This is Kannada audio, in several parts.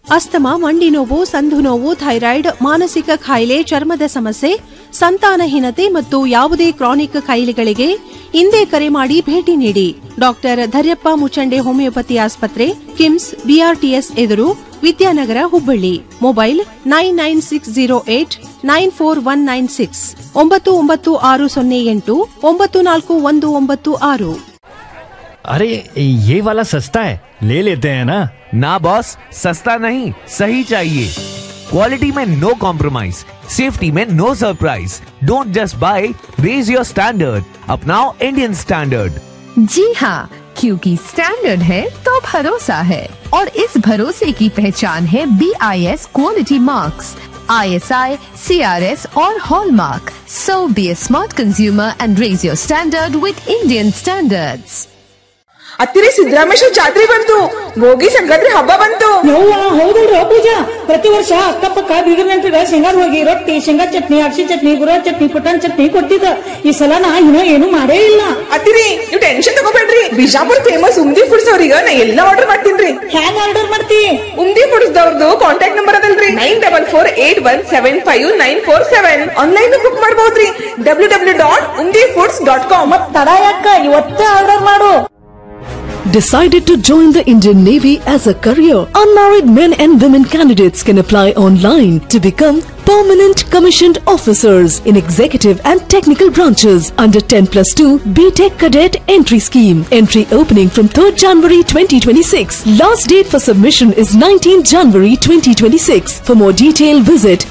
ಅಸ್ತಮ ಮಂಡಿ ನೋವು ಸಂಧು ನೋವು ಥೈರಾಯ್ಡ್ ಮಾನಸಿಕ ಕಾಯಿಲೆ ಚರ್ಮದ ಸಮಸ್ಯೆ ಸಂತಾನಹೀನತೆ ಮತ್ತು ಯಾವುದೇ ಕ್ರಾನಿಕ್ ಕಾಯಿಲೆಗಳಿಗೆ ಇಂದೇ ಕರೆ ಮಾಡಿ ಭೇಟಿ ನೀಡಿ ಡಾಕ್ಟರ್ ಧರ್ಯಪ್ಪ ಮುಚಂಡೆ ಹೋಮಿಯೋಪತಿ ಆಸ್ಪತ್ರೆ ಕಿಮ್ಸ್ ಬಿಆರ್ಟಿಎಸ್ ಎದುರು Vidyanagar Hubballi mobile nine nine six zero eight nine four one nine six ಒಂಬತ್ತು ಒಂಬತ್ತು ಆರು ಸೊನ್ನೆ ಎಂಟು ಒಂಬತ್ತು ನಾಲ್ಕು ಒಂದು ಒಂಬತ್ತು ಆರು अरे ये वाला सस्ता है ले लेते हैं ना ना बॉस सस्ता नहीं सही चाहिए क्वालिटी में नो कॉम्प्रोमाइज सेफ्टी में no surprise don't just buy raise your standard अपनाओ इंडियन स्टैंडर्ड जी हाँ क्योंकि स्टैंडर्ड है तो भरोसा है और इस भरोसे की पहचान है B I S quality marks I S I C R S और hallmark so be a smart consumer and raise your standard with Indian standards ಹತ್ತಿರ ಸಿದ್ದರಾಮೇಶ್ವರ ಜಾತ್ರೆ ಬಂತು ಭೋಗಿ ಸಂಕ್ರಾಂತಿ ಹಬ್ಬ ಬಂತು ಯವ್ವ ಹೌದಲ್ರಿ ಪೂಜಾ ಪ್ರತಿ ವರ್ಷ ಅಕ್ಕಪಕ್ಕ ಬೀಗರ್ ನೆಂಟ್ರಿಗ ಶೇಂಗಾದ ಹೋಗಿ ರೊಟ್ಟಿ ಶೇಂಗಾ ಚಟ್ನಿ ಅಕ್ಷಿ ಚಟ್ನಿ ಗುರ ಚಟ್ನಿ ಪುಟಾಣಿ ಚಟ್ನಿ ಕೊಟ್ಟಿದ್ದ ಈ ಸಲ ನಾ ಇನ್ನೂ ಏನು ಮಾಡೇ ಇಲ್ಲ ಅತ್ತಿರಿ ನೀವು ಟೆನ್ಷನ್ ತಗೋಬೇಡ್ರಿ ಬಿಜಾಪುರ್ ಫೇಮಸ್ ಉಮ್ದಿ ಫುಡ್ಸ್ ಅವ್ರಿಗ ನಾ ಎಲ್ಲಾ ಆರ್ಡರ್ ಮಾಡ್ತೀನ್ರಿ ಹ್ಯಾಂಗ ಆರ್ಡರ್ ಮಾಡ್ತಿ ಉಮ್ದಿ ಫುಡ್ಸ್ ದವ್ರದ್ದು ಕಾಂಟ್ಯಾಕ್ಟ್ ನಂಬರ್ ಅದಲ್ರಿ nine double four eight one seven five nine four seven online book ಮಾಡಬಹುದ್ರಿ W W dot Umdi foods dot com ಮತ್ ತಡ ಯಾಕ ಇವತ್ತೇ ಆರ್ಡರ್ ಮಾಡು Decided to join the Indian Navy as a career? Unmarried men and women candidates can apply online to become permanent commissioned officers in executive and technical branches under 10 plus 2 BTEC Cadet Entry Scheme. Entry opening from 3rd January 2026. Last date for submission is 19 January 2026. For more detail, visit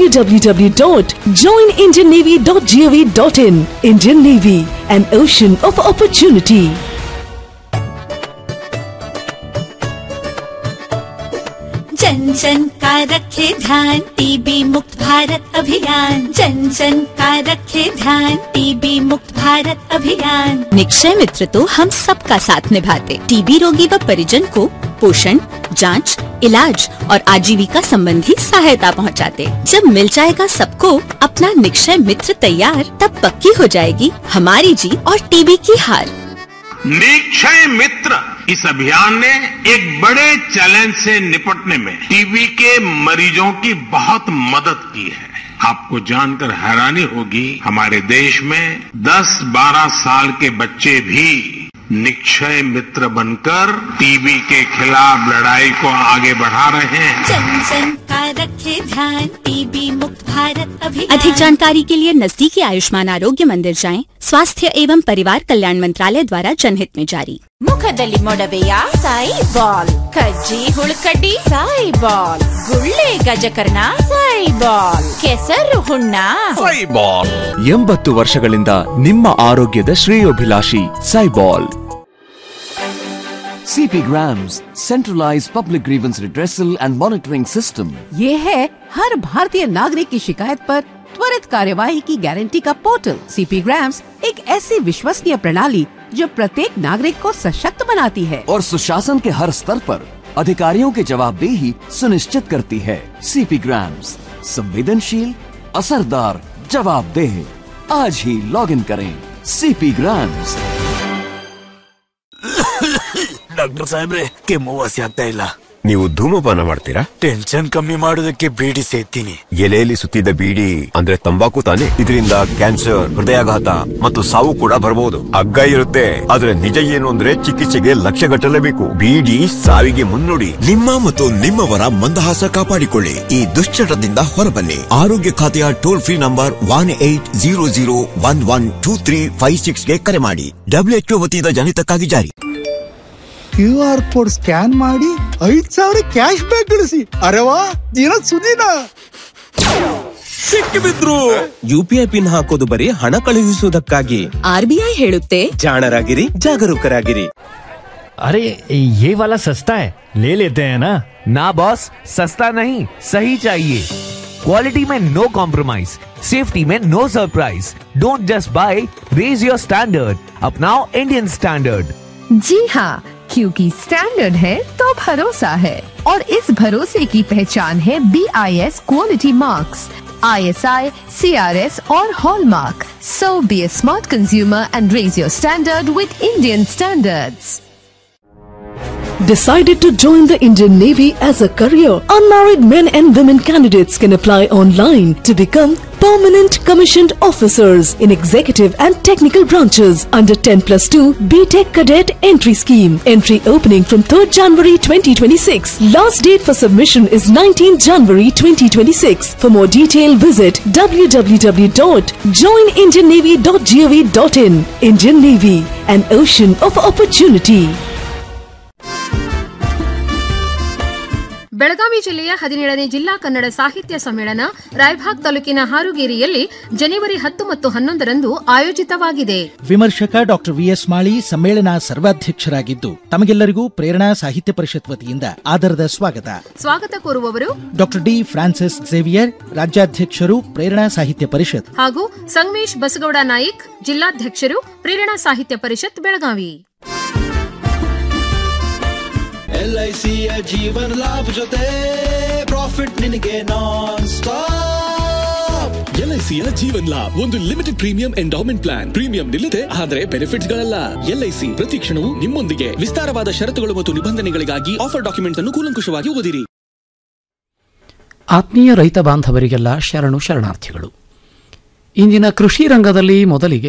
www.joinindiannavy.gov.in. Indian Navy, an ocean of opportunity. जन जन का रखे ध्यान टीबी मुक्त भारत अभियान जन जन का रखे ध्यान टीबी मुक्त भारत अभियान निक्षय मित्र तो हम सबका साथ निभाते टीबी रोगी व परिजन को पोषण जांच, इलाज और आजीविका संबंधी सहायता पहुंचाते। जब मिल जाएगा सबको अपना निक्षय मित्र तैयार तब पक्की हो जाएगी हमारी जीत और टीबी की हार निक्षय मित्र इस अभियान ने एक बड़े चैलेंज से निपटने में टीबी के मरीजों की बहुत मदद की है आपको जानकर हैरानी होगी हमारे देश में 10-12 साल के बच्चे भी निक्षय मित्र बनकर टीबी के खिलाफ लड़ाई को आगे बढ़ा रहे हैं जन जन का रखे ध्यान टीबी मुक्त भारत अभियान अधिक जानकारी के लिए नजदीकी आयुष्मान आरोग्य मंदिर जाएं स्वास्थ्य एवं परिवार कल्याण मंत्रालय द्वारा जनहित में जारी ಮುಖದಲ್ಲಿ ಮೊಡವೆಯ ಸಾಯಿ ಬಾಲ್ ಕಜ್ಜಿ ಹುಳುಕಡ್ಡಿ ಸಾಯಿ ಬಾಲ್ ಗುಳ್ಳೆ ಗಜಕರ್ಣ ಸಾಯಿ ಬಾಲ್ ಕೆಸರು ಹುಣ್ಣ ಸೈಬಾಲ್ ಎಂಬತ್ತು ವರ್ಷಗಳಿಂದ ನಿಮ್ಮ ಆರೋಗ್ಯದ ಶ್ರೇಯೋಭಿಲಾಷಿ ಸೈಬಾಲ್ CP Grams, centralized public grievance redressal and monitoring system. ये है हर भारतीय नागरिक की शिकायत पर त्वरित कार्यवाही की गारंटी का पोर्टल सीपी ग्राम्स एक ऐसी विश्वसनीय प्रणाली जो प्रत्येक नागरिक को सशक्त बनाती है और सुशासन के हर स्तर पर अधिकारियों की जवाबदेही सुनिश्चित करती है सीपी ग्राम्स संवेदनशील असरदार जवाबदेह आज ही लॉग इन करें सीपी ग्राम्स ಡಾಕ್ಟರ್ ಸಾಹೇಬ್ರೆ ಕೆಮ್ಮು ವಾಸಿ ಆಗ್ತಾ ಇಲ್ಲ ನೀವು ಧೂಮಪಾನ ಮಾಡ್ತೀರಾ ಟೆನ್ಷನ್ ಕಮ್ಮಿ ಮಾಡೋದಕ್ಕೆ ಬೀಡಿ ಸೇತೀನಿ ಎಲೆಯಲ್ಲಿ ಸುತ್ತಿದ ಬೀಡಿ ಅಂದ್ರೆ ತಂಬಾಕು ತಾನೆ ಇದರಿಂದ ಕ್ಯಾನ್ಸರ್ ಹೃದಯಾಘಾತ ಮತ್ತು ಸಾವು ಕೂಡ ಬರಬಹುದು ಹಗ್ಗ ಇರುತ್ತೆ ಆದ್ರೆ ನಿಜ ಏನು ಅಂದ್ರೆ ಚಿಕಿತ್ಸೆಗೆ ಲಕ್ಷ ಗಟ್ಟಲೇಬೇಕು ಬೀಡಿ ಸಾವಿಗೆ ಮುನ್ನುಡಿ ನಿಮ್ಮ ಮತ್ತು ನಿಮ್ಮವರ ಮಂದಹಾಸ ಕಾಪಾಡಿಕೊಳ್ಳಿ ಈ ದುಶ್ಚಟದಿಂದ ಹೊರಬನ್ನಿ ಆರೋಗ್ಯ ಖಾತೆಯ toll free number one eight zero zero one one two three five ಸಿಕ್ಸ್ಗೆ ಕರೆ ಮಾಡಿ ಡಬ್ಲ್ಯೂಎಚ್ಒ ವತಿಯಿಂದ ಜನಿತಕ್ಕಾಗಿ ಜಾರಿ ಕ್ಯೂ ಆರ್ ಕೋಡ್ ಸ್ಕ್ಯಾನ್ ಮಾಡಿ ಐದ್ ಸಾವಿರ ಕ್ಯಾಶ್ ಬ್ಯಾಕ್ ಗಳಿಸಿ ಅರೆವಾ ದಿನ ಸುದಿನ ಸಿಕ್ಕಿಬಿದ್ರು ಯುಪಿಐ ಪಿನ್ ಹಾಕೋದು ಬರೀ ಹಣ ಕಳುಹಿಸುವುದಕ್ಕಾಗಿ ಆರ್ಬಿಐ ಹೇಳುತ್ತೆ ಜಾಣರಾಗಿರಿ ಜಾಗರೂಕರಾಗಿರಿ अरे ये वाला सस्ता है ले लेते हैं ना ना बॉस सस्ता नहीं सही चाहिए क्वालिटी में नो कॉम्प्रोमाइज सेफ्टी में no surprise don't just buy raise your standard अपनाओ इंडियन स्टैंडर्ड जी हाँ क्योंकि स्टैंडर्ड है तो भरोसा है और इस भरोसे की पहचान है B I S quality marks I S I C R S और hallmark so be a smart consumer and raise your standard with Indian standards Decided to join the Indian Navy as a career? Unmarried men and women candidates can apply online to become permanent commissioned officers in executive and technical branches under 10 plus 2 BTEC Cadet Entry Scheme. Entry opening from 3rd January 2026. Last date for submission is 19 January 2026. For more detail, visit www.joinindiannavy.gov.in. Indian Navy, an ocean of opportunity. Belagavi ಜಿಲ್ಲೆಯ ಹದಿನೇಳನೇ ಜಿಲ್ಲಾ ಕನ್ನಡ ಸಾಹಿತ್ಯ ಸಮ್ಮೇಳನ ರಾಯಭಾಗ್ ತಾಲೂಕಿನ ಹಾರುಗೇರಿಯಲ್ಲಿ ಜನವರಿ ಹತ್ತು ಮತ್ತು ಹನ್ನೊಂದರಂದು ಆಯೋಜಿತವಾಗಿದೆ ವಿಮರ್ಶಕ ಡಾಕ್ಟರ್ ವಿಎಸ್ ಮಾಳಿ ಸಮ್ಮೇಳನ ಸರ್ವಾಧ್ಯಕ್ಷರಾಗಿದ್ದು ತಮಗೆಲ್ಲರಿಗೂ ಪ್ರೇರಣಾ ಸಾಹಿತ್ಯ ಪರಿಷತ್ ವತಿಯಿಂದ ಆದರದ ಸ್ವಾಗತ ಸ್ವಾಗತ ಕೋರುವವರು ಡಾಕ್ಟರ್ ಡಿ ಫ್ರಾನ್ಸಿಸ್ ಝೇವಿಯರ್ ರಾಜ್ಯಾಧ್ಯಕ್ಷರು ಪ್ರೇರಣಾ ಸಾಹಿತ್ಯ ಪರಿಷತ್ ಹಾಗೂ ಸಂಗಮೇಶ್ ಬಸಗೌಡ ನಾಯಿಕ್ ಜಿಲ್ಲಾಧ್ಯಕ್ಷರು ಪ್ರೇರಣಾ ಸಾಹಿತ್ಯ ಪರಿಷತ್ ಬೆಳಗಾವಿ ಎಲ್ಐಸಿಯ ಜೀವನ ಲಾಭ ಜೊತೆ ಪ್ರಾಫಿಟ್ ನಿನಗೆ ನಾನ್ ಸ್ಟಾಪ್ ಎಲ್ಐಸಿಯ ಜೀವನ್ ಲಾಭ್ ಒಂದು limited premium endowment plan premium ನಿಲ್ಲದೆ ಆದರೆ ಬೆನಿಫಿಟ್ಸ್ ಗಳಲ್ಲ ಎಲ್ಐಸಿ ಪ್ರತಿ ಕ್ಷಣವೂ ನಿಮ್ಮೊಂದಿಗೆ ವಿಸ್ತಾರವಾದ ಷರತ್ತುಗಳು ಮತ್ತು ನಿಬಂಧನೆಗಳಿಗಾಗಿ ಆಫರ್ ಡಾಕ್ಯುಮೆಂಟ್ ಅನ್ನು ಕೂಲಂಕುಷವಾಗಿ ಓದಿರಿ ಆತ್ಮೀಯ ರೈತ ಬಾಂಧವರಿಗೆಲ್ಲ ಶರಣು ಶರಣಾರ್ಥಿಗಳು ಇಂದಿನ ಕೃಷಿ ರಂಗದಲ್ಲಿ ಮೊದಲಿಗೆ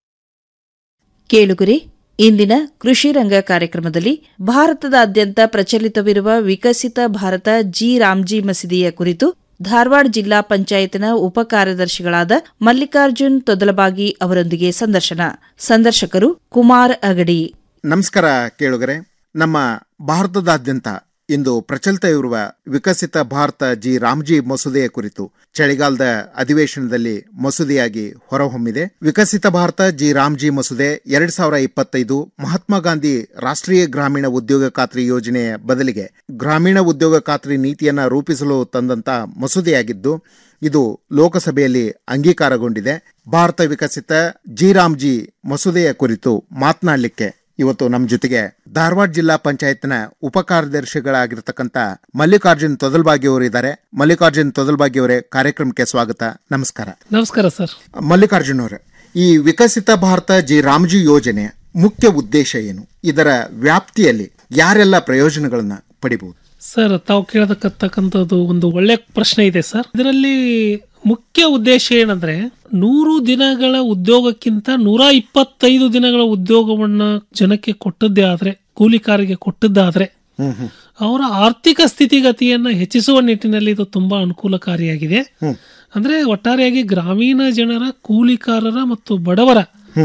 ಕೇಳುಗರೆ ಇಂದಿನ ಕೃಷಿ ರಂಗ ಕಾರ್ಯಕ್ರಮದಲ್ಲಿ ಭಾರತದಾದ್ಯಂತ ಪ್ರಚಲಿತವಿರುವ ವಿಕಸಿತ ಭಾರತ ಜಿ ರಾಮ್ಜಿ ಮಸೀದಿಯ ಕುರಿತು ಧಾರವಾಡ ಜಿಲ್ಲಾ ಪಂಚಾಯತ್ನ ಉಪಕಾರ್ಯದರ್ಶಿಗಳಾದ ಮಲ್ಲಿಕಾರ್ಜುನ್ ತೊದಲಬಾಗಿ ಅವರೊಂದಿಗೆ ಸಂದರ್ಶನ ಸಂದರ್ಶಕರು ಕುಮಾರ್ ಅಗಡಿ ನಮಸ್ಕಾರ ಕೇಳುಗರೆ ನಮ್ಮ ಭಾರತದಾದ್ಯಂತ ಇಂದು ಪ್ರಚಲಿತವಿರುವ ವಿಕಸಿತ ಭಾರತ ಜಿ ರಾಮ್ಜಿ ಮಸೂದೆಯ ಕುರಿತು ಚಳಿಗಾಲದ ಅಧಿವೇಶನದಲ್ಲಿ ಮಸೂದೆಯಾಗಿ ಹೊರಹೊಮ್ಮಿದೆ ವಿಕಸಿತ ಭಾರತ ಜಿ ರಾಮ್ಜಿ ಮಸೂದೆ ಎರಡ್ ಸಾವಿರ ಇಪ್ಪತ್ತೈದು ಮಹಾತ್ಮ ಗಾಂಧಿ ರಾಷ್ಟ್ರೀಯ ಗ್ರಾಮೀಣ ಉದ್ಯೋಗ ಖಾತ್ರಿ ಯೋಜನೆಯ ಬದಲಿಗೆ ಗ್ರಾಮೀಣ ಉದ್ಯೋಗ ಖಾತ್ರಿ ನೀತಿಯನ್ನ ರೂಪಿಸಲು ತಂದಂತ ಮಸೂದೆಯಾಗಿದ್ದು ಇದು ಲೋಕಸಭೆಯಲ್ಲಿ ಅಂಗೀಕಾರಗೊಂಡಿದೆ ಭಾರತ ವಿಕಸಿತ ಜಿ ರಾಮ್ಜಿ ಮಸೂದೆಯ ಕುರಿತು ಮಾತನಾಡಲಿಕ್ಕೆ ಇವತ್ತು ನಮ್ಮ ಜೊತೆಗೆ ಧಾರವಾಡ ಜಿಲ್ಲಾ ಪಂಚಾಯತ್ನ ಉಪಕಾರ್ಯದರ್ಶಿಗಳಾಗಿರ್ತಕ್ಕಂಥ ಮಲ್ಲಿಕಾರ್ಜುನ್ ತೊದಲ್ಬಾಗಿ ಅವರು ಇದ್ದಾರೆ ಮಲ್ಲಿಕಾರ್ಜುನ್ ತೊದಲ್ಬಾಗಿ ಅವರೇ ಕಾರ್ಯಕ್ರಮಕ್ಕೆ ಸ್ವಾಗತ ನಮಸ್ಕಾರ ನಮಸ್ಕಾರ ಸರ್ ಮಲ್ಲಿಕಾರ್ಜುನ್ ಅವರೇ ಈ ವಿಕಸಿತ ಭಾರತ ಜಿ ರಾಮ್ಜಿ ಯೋಜನೆ ಮುಖ್ಯ ಉದ್ದೇಶ ಏನು ಇದರ ವ್ಯಾಪ್ತಿಯಲ್ಲಿ ಯಾರೆಲ್ಲ ಪ್ರಯೋಜನಗಳನ್ನ ಪಡಿಬಹುದು ಸರ್ ತಾವು ಕೇಳತಕ್ಕಂಥದ್ದು ಒಂದು ಒಳ್ಳೆ ಪ್ರಶ್ನೆ ಇದೆ ಸರ್ ಇದರಲ್ಲಿ ಮುಖ್ಯ ಉದ್ದೇಶ ಏನಂದ್ರೆ ನೂರು ದಿನಗಳ ಉದ್ಯೋಗಕ್ಕಿಂತ ನೂರ ಇಪ್ಪತ್ತೈದು ದಿನಗಳ ಉದ್ಯೋಗವನ್ನ ಜನಕ್ಕೆ ಕೊಟ್ಟದ್ದೇ ಆದ್ರೆ ಕೂಲಿಕಾರರಿಗೆ ಕೊಟ್ಟದ್ದಾದ್ರೆ ಅವರ ಆರ್ಥಿಕ ಸ್ಥಿತಿಗತಿಯನ್ನ ಹೆಚ್ಚಿಸುವ ನಿಟ್ಟಿನಲ್ಲಿ ಇದು ತುಂಬಾ ಅನುಕೂಲಕಾರಿಯಾಗಿದೆ ಅಂದ್ರೆ ಒಟ್ಟಾರೆಯಾಗಿ ಗ್ರಾಮೀಣ ಜನರ ಕೂಲಿಕಾರರ ಮತ್ತು ಬಡವರ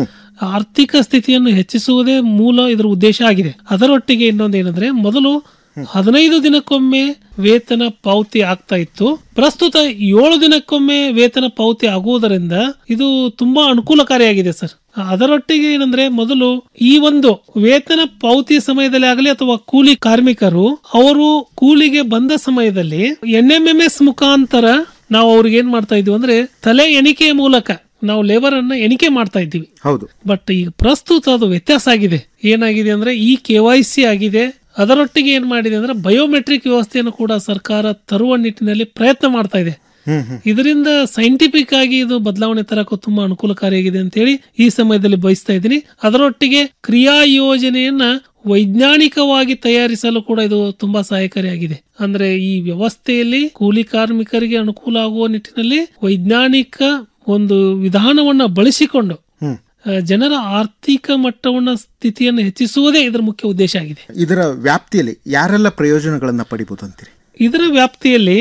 ಆರ್ಥಿಕ ಸ್ಥಿತಿಯನ್ನು ಹೆಚ್ಚಿಸುವುದೇ ಮೂಲ ಇದರ ಉದ್ದೇಶ ಆಗಿದೆ ಅದರೊಟ್ಟಿಗೆ ಇನ್ನೊಂದೇನಂದ್ರೆ ಮೊದಲು ಹದಿನೈದು ದಿನಕ್ಕೊಮ್ಮೆ ವೇತನ ಪಾವತಿ ಆಗ್ತಾ ಇತ್ತು ಪ್ರಸ್ತುತ ಏಳು ದಿನಕ್ಕೊಮ್ಮೆ ವೇತನ ಪಾವತಿ ಆಗುವುದರಿಂದ ಇದು ತುಂಬಾ ಅನುಕೂಲಕಾರಿಯಾಗಿದೆ ಸರ್ ಅದರೊಟ್ಟಿಗೆ ಏನಂದ್ರೆ ಮೊದಲು ಈ ಒಂದು ವೇತನ ಪಾವತಿ ಸಮಯದಲ್ಲಿ ಆಗಲಿ ಅಥವಾ ಕೂಲಿ ಕಾರ್ಮಿಕರು ಅವರು ಕೂಲಿಗೆ ಬಂದ ಸಮಯದಲ್ಲಿ ಎನ್ ಎಂ ಎಂ ಎಸ್ ಮುಖಾಂತರ ನಾವು ಅವ್ರಿಗೆ ಏನ್ ಮಾಡ್ತಾ ಇದೀವಿ ಅಂದ್ರೆ ತಲೆ ಎಣಿಕೆಯ ಮೂಲಕ ನಾವು ಲೇಬರ್ ಅನ್ನ ಎಣಿಕೆ ಮಾಡ್ತಾ ಇದ್ದೀವಿ ಹೌದು ಬಟ್ ಈಗ ಪ್ರಸ್ತುತ ಅದು ವ್ಯತ್ಯಾಸ ಆಗಿದೆ ಏನಾಗಿದೆ ಅಂದ್ರೆ ಈ ಕೆ ವೈ ಸಿ ಆಗಿದೆ ಅದರೊಟ್ಟಿಗೆ ಏನ್ ಮಾಡಿದೆ ಅಂದ್ರೆ ಬಯೋಮೆಟ್ರಿಕ್ ವ್ಯವಸ್ಥೆಯನ್ನು ಕೂಡ ಸರ್ಕಾರ ತರುವ ನಿಟ್ಟಿನಲ್ಲಿ ಪ್ರಯತ್ನ ಮಾಡ್ತಾ ಇದೆ ಇದರಿಂದ ಸೈಂಟಿಫಿಕ್ ಆಗಿ ಇದು ಬದಲಾವಣೆ ತರಕ್ಕೂ ತುಂಬಾ ಅನುಕೂಲಕಾರಿಯಾಗಿದೆ ಅಂತ ಹೇಳಿ ಈ ಸಮಯದಲ್ಲಿ ಬಯಸ್ತಾ ಇದ್ದೀನಿ ಅದರೊಟ್ಟಿಗೆ ಕ್ರಿಯಾ ಯೋಜನೆಯನ್ನ ವೈಜ್ಞಾನಿಕವಾಗಿ ತಯಾರಿಸಲು ಕೂಡ ಇದು ತುಂಬಾ ಸಹಾಯಕಾರಿಯಾಗಿದೆ ಅಂದ್ರೆ ಈ ವ್ಯವಸ್ಥೆಯಲ್ಲಿ ಕೂಲಿ ಕಾರ್ಮಿಕರಿಗೆ ಅನುಕೂಲ ಆಗುವ ನಿಟ್ಟಿನಲ್ಲಿ ವೈಜ್ಞಾನಿಕ ಒಂದು ವಿಧಾನವನ್ನ ಬಳಸಿಕೊಂಡು ಆ, ಜನರ ಆರ್ಥಿಕ ಮಟ್ಟವನ್ನ ಸ್ಥಿತಿಯನ್ನು ಹೆಚ್ಚಿಸುವುದೇ ಇದರ ಮುಖ್ಯ ಉದ್ದೇಶ ಆಗಿದೆ ಇದರ ವ್ಯಾಪ್ತಿಯಲ್ಲಿ ಯಾರೆಲ್ಲ ಪ್ರಯೋಜನಗಳನ್ನ ಪಡಿಬಹುದು ಅಂತೀರಿ ಇದರ ವ್ಯಾಪ್ತಿಯಲ್ಲಿ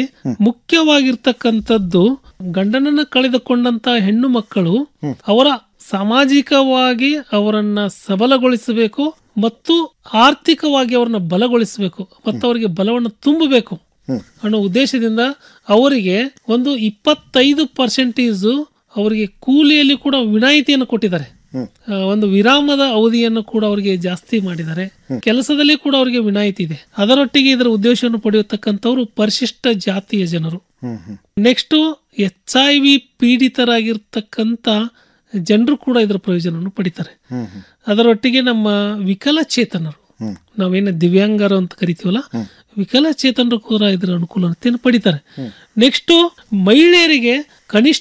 ಮುಖ್ಯವಾಗಿರ್ತಕ್ಕಂಥದ್ದು ಗಂಡನನ್ನ ಕಳೆದುಕೊಂಡಂತ ಹೆಣ್ಣು ಮಕ್ಕಳು ಅವರ ಸಾಮಾಜಿಕವಾಗಿ ಅವರನ್ನ ಸಬಲಗೊಳಿಸಬೇಕು ಮತ್ತು ಆರ್ಥಿಕವಾಗಿ ಅವರನ್ನ ಬಲಗೊಳಿಸಬೇಕು ಮತ್ತು ಅವರಿಗೆ ಬಲವನ್ನು ತುಂಬಬೇಕು ಅನ್ನೋ ಉದ್ದೇಶದಿಂದ ಅವರಿಗೆ ಒಂದು ಇಪ್ಪತ್ತೈದು ಪರ್ಸೆಂಟೇಜ್ ಅವರಿಗೆ ಕೂಲಿಯಲ್ಲಿ ಕೂಡ ವಿನಾಯಿತಿಯನ್ನು ಕೊಟ್ಟಿದ್ದಾರೆ ಆ, ಒಂದು ವಿರಾಮದ ಅವಧಿಯನ್ನು ಕೂಡ ಅವರಿಗೆ ಜಾಸ್ತಿ ಮಾಡಿದ್ದಾರೆ ಕೆಲಸದಲ್ಲಿ ಕೂಡ ಅವರಿಗೆ ವಿನಾಯಿತಿ ಇದೆ ಅದರೊಟ್ಟಿಗೆ ಇದರ ಉದ್ದೇಶವನ್ನು ಪಡೆಯತಕ್ಕಂಥವ್ರು ಪರಿಶಿಷ್ಟ ಜಾತಿಯ ಜನರು ನೆಕ್ಸ್ಟ್ ಎಚ್ ಐ ವಿ ಪೀಡಿತರಾಗಿರ್ತಕ್ಕಂಥ ಜನರು ಕೂಡ ಇದರ ಪ್ರಯೋಜನವನ್ನು ಪಡಿತಾರೆ ಅದರೊಟ್ಟಿಗೆ ನಮ್ಮ ವಿಕಲಚೇತನರು ನಾವೇನ ದಿವ್ಯಾಂಗರು ಅಂತ ಕರಿತೀವಲ್ಲ ವಿಕಲಚೇತನರು ಕೂಡ ಇದರ ಅನುಕೂಲತೆಯನ್ನು ಪಡಿತಾರೆ ನೆಕ್ಸ್ಟ್ ಮಹಿಳೆಯರಿಗೆ ಕನಿಷ್ಠ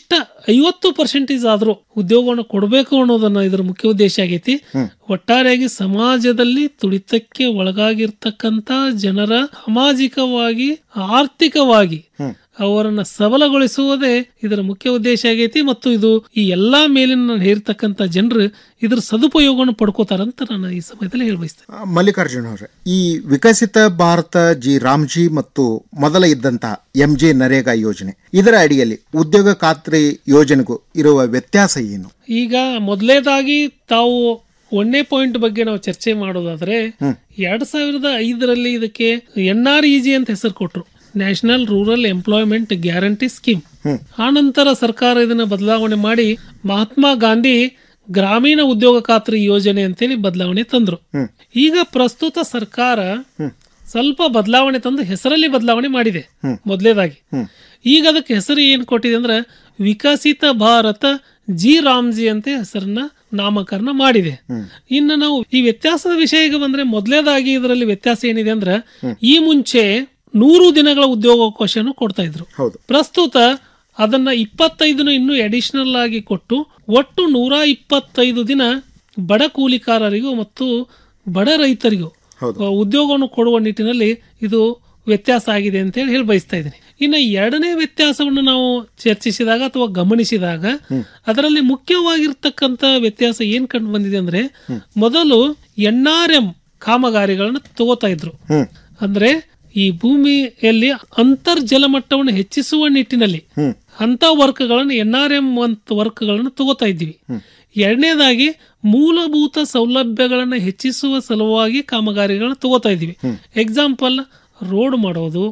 ಐವತ್ತು ಪರ್ಸೆಂಟೇಜ್ ಆದ್ರೂ ಉದ್ಯೋಗವನ್ನು ಕೊಡಬೇಕು ಅನ್ನೋದನ್ನ ಇದರ ಮುಖ್ಯ ಉದ್ದೇಶ ಆಗೈತಿ ಒಟ್ಟಾರೆಯಾಗಿ ಸಮಾಜದಲ್ಲಿ ತುಳಿತಕ್ಕೆ ಒಳಗಾಗಿರ್ತಕ್ಕಂತ ಜನರ ಸಾಮಾಜಿಕವಾಗಿ ಆರ್ಥಿಕವಾಗಿ ಅವರನ್ನ ಸಬಲಗೊಳಿಸುವುದೇ ಇದರ ಮುಖ್ಯ ಉದ್ದೇಶ ಆಗೈತಿ ಮತ್ತು ಇದು ಈ ಎಲ್ಲಾ ಮೇಲಿನ ಹೇರ್ತಕ್ಕಂತ ಜನರು ಇದರ ಸದುಪಯೋಗವನ್ನು ಪಡ್ಕೋತಾರಂತ ನಾನು ಈ ಸಮಯದಲ್ಲಿ ಹೇಳ್ಬಯಸ್ತೇನೆ ಆ, ಮಲ್ಲಿಕಾರ್ಜುನ ಅವರೇ ಈ ವಿಕಸಿತ ಭಾರತ ಜಿ ರಾಮ್ಜಿ ಮತ್ತು ಮೊದಲ ಇದ್ದಂತಹ ಎಂ ಜೆ ನರೇಗಾ ಯೋಜನೆ ಇದರ ಅಡಿಯಲ್ಲಿ ಉದ್ಯೋಗ ಖಾತ್ರಿ ಯೋಜನೆಗೂ ಇರುವ ವ್ಯತ್ಯಾಸ ಏನು ಈಗ ಮೊದಲೇದಾಗಿ ತಾವು ಒಂದನೇ ಪಾಯಿಂಟ್ ಬಗ್ಗೆ ನಾವು ಚರ್ಚೆ ಮಾಡೋದಾದ್ರೆ ಎರಡ್ ಸಾವಿರದ ಐದರಲ್ಲಿ ಇದಕ್ಕೆ ಎನ್ ಆರ್ ಇ ಜಿ ಅಂತ ಹೆಸರು ಕೊಟ್ರು national rural employment guarantee scheme ಆ ನಂತರ ಸರ್ಕಾರ ಇದನ್ನ ಬದಲಾವಣೆ ಮಾಡಿ ಮಹಾತ್ಮ ಗಾಂಧಿ ಗ್ರಾಮೀಣ ಉದ್ಯೋಗ ಖಾತ್ರಿ ಯೋಜನೆ ಅಂತೇಳಿ ಬದಲಾವಣೆ ತಂದ್ರು ಈಗ ಪ್ರಸ್ತುತ ಸರ್ಕಾರ ಸ್ವಲ್ಪ ಬದಲಾವಣೆ ತಂದು ಹೆಸರಲ್ಲಿ ಬದಲಾವಣೆ ಮಾಡಿದೆ ಮೊದಲೇದಾಗಿ ಈಗ ಅದಕ್ಕೆ ಹೆಸರು ಏನ್ ಕೊಟ್ಟಿದೆ ಅಂದ್ರೆ ವಿಕಸಿತ ಭಾರತ ಜಿ ರಾಮ್ಜಿ ಅಂತ ಹೆಸರನ್ನ ನಾಮಕರಣ ಮಾಡಿದೆ ಇನ್ನು ನಾವು ಈ ವ್ಯತ್ಯಾಸದ ವಿಷಯಕ್ಕೆ ಬಂದ್ರೆ ಮೊದಲೇದಾಗಿ ಇದರಲ್ಲಿ ವ್ಯತ್ಯಾಸ ಏನಿದೆ ಅಂದ್ರೆ ಈ ಮುಂಚೆ ನೂರು ದಿನಗಳ ಉದ್ಯೋಗಾವಕಾಶನು ಕೊಡ್ತಾ ಇದ್ರು ಹೌದು ಪ್ರಸ್ತುತ ಅದನ್ನ ಇಪ್ಪತ್ತೈದನ್ನು ಇನ್ನೂ ಅಡಿಷನಲ್ ಆಗಿ ಕೊಟ್ಟು ಒಟ್ಟು ನೂರ ಇಪ್ಪತ್ತೈದು ದಿನ ಬಡ ಕೂಲಿಕಾರರಿಗೂ ಮತ್ತು ಬಡ ರೈತರಿಗೂ ಆ, ಉದ್ಯೋಗವನ್ನು ಕೊಡುವ ನಿಟ್ಟಿನಲ್ಲಿ ಇದು ವ್ಯತ್ಯಾಸ ಆಗಿದೆ ಅಂತ ಹೇಳಿ ಹೇಳಿ ಬಯಸ್ತಾ ಇದ್ದೀನಿ ಇನ್ನು ಎರಡನೇ ವ್ಯತ್ಯಾಸವನ್ನು ನಾವು ಚರ್ಚಿಸಿದಾಗ ಅಥವಾ ಗಮನಿಸಿದಾಗ ಅದರಲ್ಲಿ ಮುಖ್ಯವಾಗಿರ್ತಕ್ಕಂಥ ವ್ಯತ್ಯಾಸ ಏನ್ ಕಂಡು ಬಂದಿದೆ ಅಂದ್ರೆ ಮೊದಲು ಎನ್ ಆರ್ ಎಂ ಕಾಮಗಾರಿಗಳನ್ನ ತಗೋತಾ ಇದ್ರು ಅಂದ್ರೆ ಈ ಭೂಮಿಯಲ್ಲಿ ಅಂತರ್ಜಲ ಮಟ್ಟವನ್ನು ಹೆಚ್ಚಿಸುವ ನಿಟ್ಟಿನಲ್ಲಿ ಅಂತ ವರ್ಕ್ಗಳನ್ನು ಎನ್ ಆರ್ ಎಂ ಅಂತ ವರ್ಕ್ಗಳನ್ನು ತಗೋತಾ ಇದ್ವಿ ಎರಡನೇದಾಗಿ ಮೂಲಭೂತ ಸೌಲಭ್ಯಗಳನ್ನು ಹೆಚ್ಚಿಸುವ ಸಲುವಾಗಿ ಕಾಮಗಾರಿಗಳನ್ನ ತಗೋತಾ ಇದ್ವಿ ಎಕ್ಸಾಂಪಲ್ ರೋಡ್ ಮಾಡೋದು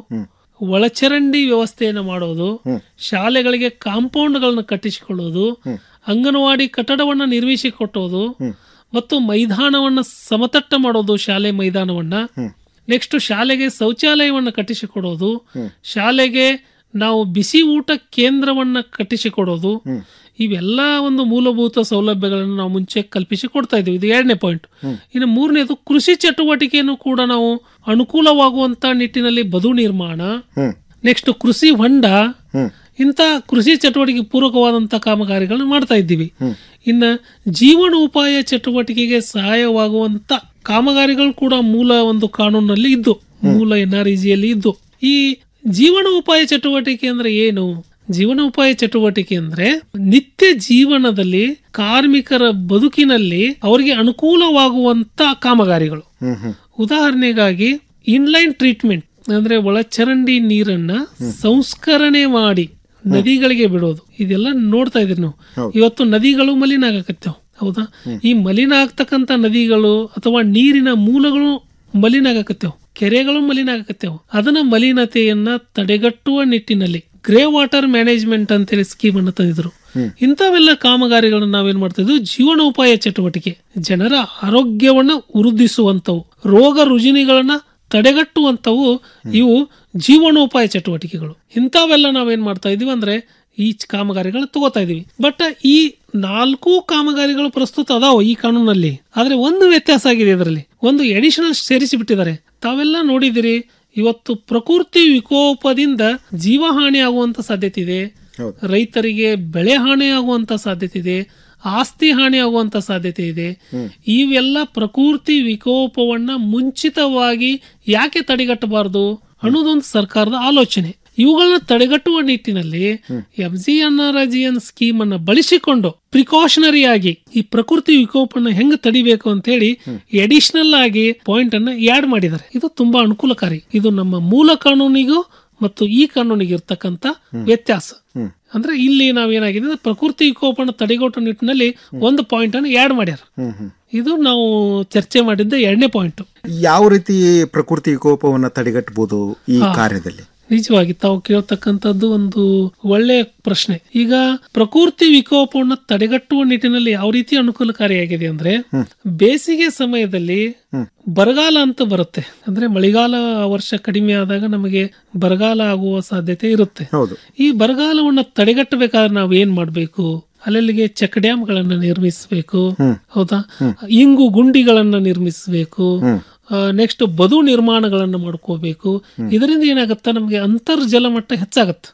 ಒಳಚರಂಡಿ ವ್ಯವಸ್ಥೆಯನ್ನು ಮಾಡೋದು ಶಾಲೆಗಳಿಗೆ ಕಾಂಪೌಂಡ್ಗಳನ್ನು ಕಟ್ಟಿಸಿಕೊಳ್ಳೋದು ಅಂಗನವಾಡಿ ಕಟ್ಟಡವನ್ನ ನಿರ್ಮಿಸಿಕೊಟ್ಟೋದು ಮತ್ತು ಮೈದಾನವನ್ನ ಸಮತಟ್ಟ ಮಾಡೋದು ಶಾಲೆ ಮೈದಾನವನ್ನ ನೆಕ್ಸ್ಟ್ ಶಾಲೆಗೆ ಶೌಚಾಲಯವನ್ನ ಕಟ್ಟಿಸಿಕೊಡೋದು ಶಾಲೆಗೆ ನಾವು ಬಿಸಿ ಊಟ ಕೇಂದ್ರವನ್ನ ಕಟ್ಟಿಸಿಕೊಡೋದು ಇವೆಲ್ಲ ಒಂದು ಮೂಲಭೂತ ಸೌಲಭ್ಯಗಳನ್ನು ನಾವು ಮುಂಚೆ ಕಲ್ಪಿಸಿ ಕೊಡ್ತಾ ಇದ್ದೀವಿ ಇದು ಎರಡನೇ ಪಾಯಿಂಟ್ ಇನ್ನು ಮೂರನೇದು ಕೃಷಿ ಚಟುವಟಿಕೆಯನ್ನು ಕೂಡ ನಾವು ಅನುಕೂಲವಾಗುವಂತ ನಿಟ್ಟಿನಲ್ಲಿ ಬದು ನಿರ್ಮಾಣ ನೆಕ್ಸ್ಟ್ ಕೃಷಿ ಹೊಂಡ ಇಂಥ ಕೃಷಿ ಚಟುವಟಿಕೆ ಪೂರಕವಾದಂತ ಕಾಮಗಾರಿಗಳನ್ನು ಮಾಡ್ತಾ ಇದ್ದೀವಿ ಇನ್ನ ಜೀವನೋಪಾಯ ಚಟುವಟಿಕೆಗೆ ಸಹಾಯವಾಗುವಂತ ಕಾಮಗಾರಿಗಳು ಕೂಡ ಮೂಲ ಒಂದು ಕಾನೂನಲ್ಲಿ ಇದ್ದು ಮೂಲ ಎನ್ ಆರ್ ಜಿಯಲ್ಲಿ ಇದ್ದು ಈ ಜೀವನೋಪಾಯ ಚಟುವಟಿಕೆ ಅಂದ್ರೆ ಏನು ಜೀವನೋಪಾಯ ಚಟುವಟಿಕೆ ಅಂದ್ರೆ ನಿತ್ಯ ಜೀವನದಲ್ಲಿ ಕಾರ್ಮಿಕರ ಬದುಕಿನಲ್ಲಿ ಅವರಿಗೆ ಅನುಕೂಲವಾಗುವಂತ ಕಾಮಗಾರಿಗಳು ಉದಾಹರಣೆಗಾಗಿ ಇನ್ಲೈನ್ ಟ್ರೀಟ್ಮೆಂಟ್ ಅಂದ್ರೆ ಒಳಚರಂಡಿ ನೀರನ್ನ ಸಂಸ್ಕರಣೆ ಮಾಡಿ ನದಿಗಳಿಗೆ ಬಿಡೋದು ಇದೆಲ್ಲ ನೋಡ್ತಾ ಇದ್ರಿ ನಾವು ಇವತ್ತು ನದಿಗಳು ಮಲಿನ ಆಗಕತ್ತೇವ್ ಹೌದಾ ಈ ಮಲಿನ ಆಗ್ತಕ್ಕಂತ ನದಿಗಳು ಅಥವಾ ನೀರಿನ ಮೂಲಗಳು ಮಲಿನ ಆಗಕತ್ತೇವ್ ಕೆರೆಗಳು ಮಲಿನ ಆಗಕತ್ತೇವ್ ಅದನ್ನ ಮಲಿನತೆಯನ್ನ ತಡೆಗಟ್ಟುವ ನಿಟ್ಟಿನಲ್ಲಿ ಗ್ರೇ ವಾಟರ್ ಮ್ಯಾನೇಜ್ಮೆಂಟ್ ಅಂತೇಳಿ ಸ್ಕೀಮ್ ಅನ್ನು ತಂದಿದ್ರು ಇಂಥವೆಲ್ಲ ಕಾಮಗಾರಿಗಳನ್ನ ನಾವೇನ್ ಮಾಡ್ತಾ ಇದ್ವಿ ಜೀವನೋಪಾಯ ಚಟುವಟಿಕೆ ಜನರ ಆರೋಗ್ಯವನ್ನ ವೃದ್ಧಿಸುವಂತವು ರೋಗ ರುಜಿನಿಗಳನ್ನ ತಡೆಗಟ್ಟುವಂತವು ಇವು ಜೀವನೋಪಾಯ ಚಟುವಟಿಕೆಗಳು ಇಂಥವೆಲ್ಲ ನಾವೇನ್ ಮಾಡ್ತಾ ಇದೀವಿ ಅಂದ್ರೆ ಈ ಕಾಮಗಾರಿಗಳನ್ನ ತಗೋತಾ ಇದೀವಿ ಬಟ್ ಈ ನಾಲ್ಕು ಕಾಮಗಾರಿಗಳು ಪ್ರಸ್ತುತ ಅದಾವ ಈ ಕಾನೂನಲ್ಲಿ ಆದ್ರೆ ಒಂದು ವ್ಯತ್ಯಾಸ ಆಗಿದೆ ಇದರಲ್ಲಿ ಒಂದು ಎಡಿಷನಲ್ ಸೇರಿಸಿ ಬಿಟ್ಟಿದ್ದಾರೆ ತಾವೆಲ್ಲ ನೋಡಿದಿರಿ ಇವತ್ತು ಪ್ರಕೃತಿ ವಿಕೋಪದಿಂದ ಜೀವಹಾನಿ ಆಗುವಂತ ಸಾಧ್ಯತೆ ಇದೆ ರೈತರಿಗೆ ಬೆಳೆ ಹಾನಿ ಆಗುವಂತ ಸಾಧ್ಯತೆ ಇದೆ ಆಸ್ತಿ ಹಾನಿ ಆಗುವಂತ ಸಾಧ್ಯತೆ ಇದೆ ಇವೆಲ್ಲ ಪ್ರಕೃತಿ ವಿಕೋಪವನ್ನ ಮುಂಚಿತವಾಗಿ ಯಾಕೆ ತಡೆಗಟ್ಟಬಾರದು ಅನ್ನೋದೊಂದು ಸರ್ಕಾರದ ಆಲೋಚನೆ ಇವುಗಳನ್ನ ತಡೆಗಟ್ಟುವ ನಿಟ್ಟಿನಲ್ಲಿ M G N R G N scheme ಅನ್ನ ಬಳಸಿಕೊಂಡು ಪ್ರಿಕಾಷನರಿ ಆಗಿ ಈ ಪ್ರಕೃತಿ ವಿಕೋಪನ ಹೆಂಗ್ ತಡಿಬೇಕು ಅಂತ ಹೇಳಿ ಎಡಿಷನಲ್ ಆಗಿ ಪಾಯಿಂಟ್ ಅನ್ನ ಆಡ್ ಮಾಡಿದ್ದಾರೆ ಇದು ತುಂಬಾ ಅನುಕೂಲಕಾರಿ ಇದು ನಮ್ಮ ಮೂಲ ಕಾನೂನಿಗೂ ಮತ್ತು ಈ ಕಾನೂನಿಗೆ ಇರ್ತಕ್ಕಂತ ವ್ಯತ್ಯಾಸ ಅಂದ್ರೆ ಇಲ್ಲಿ ನಾವೇನಾಗಿದೆ ಅಂದ್ರೆ ಪ್ರಕೃತಿ ವಿಕೋಪನ ತಡೆಗಟ್ಟುವ ನಿಟ್ಟಿನಲ್ಲಿ ಒಂದು ಪಾಯಿಂಟ್ ಅನ್ನು ಆಡ್ ಮಾಡ್ಯಾರ ಇದು ನಾವು ಚರ್ಚೆ ಮಾಡಿದ್ದ ಎರಡನೇ ಪಾಯಿಂಟ್ ಯಾವ ರೀತಿ ಪ್ರಕೃತಿ ವಿಕೋಪವನ್ನ ತಡೆಗಟ್ಟಬಹುದು ಈ ಹಾ. ಕಾರ್ಯದಲ್ಲಿ ನಿಜವಾಗಿ ತಾವು ಕೇಳ್ತಕ್ಕಂಥದ್ದು ಒಂದು ಒಳ್ಳೆಯ ಪ್ರಶ್ನೆ ಈಗ ಪ್ರಕೃತಿ ವಿಕೋಪವನ್ನು ತಡೆಗಟ್ಟುವ ನಿಟ್ಟಿನಲ್ಲಿ ಯಾವ ರೀತಿ ಅನುಕೂಲಕಾರಿಯಾಗಿದೆ ಅಂದ್ರೆ ಬೇಸಿಗೆ ಸಮಯದಲ್ಲಿ ಬರಗಾಲ ಅಂತ ಬರುತ್ತೆ ಅಂದ್ರೆ ಮಳೆಗಾಲ ಆ ವರ್ಷ ಕಡಿಮೆ ಆದಾಗ ನಮಗೆ ಬರಗಾಲ ಆಗುವ ಸಾಧ್ಯತೆ ಇರುತ್ತೆ ಹೌದು ಈ ಬರಗಾಲವನ್ನ ತಡೆಗಟ್ಟಬೇಕಾದ್ರೆ ನಾವು ಏನ್ ಮಾಡ್ಬೇಕು ಅಲ್ಲಲ್ಲಿಗೆ ಚೆಕ್ ಡ್ಯಾಮ್ಗಳನ್ನ ನಿರ್ಮಿಸಬೇಕು ಹೌದಾ ಇಂಗು ಗುಂಡಿಗಳನ್ನ ನಿರ್ಮಿಸಬೇಕು ನೆಕ್ಸ್ಟ್ ಬದು ನಿರ್ಮಾಣಗಳನ್ನ ಮಾಡ್ಕೋಬೇಕು ಇದರಿಂದ ಏನಾಗುತ್ತಾ ನಮಗೆ ಅಂತರ್ಜಲ ಮಟ್ಟ ಹೆಚ್ಚಾಗತ್ತೆ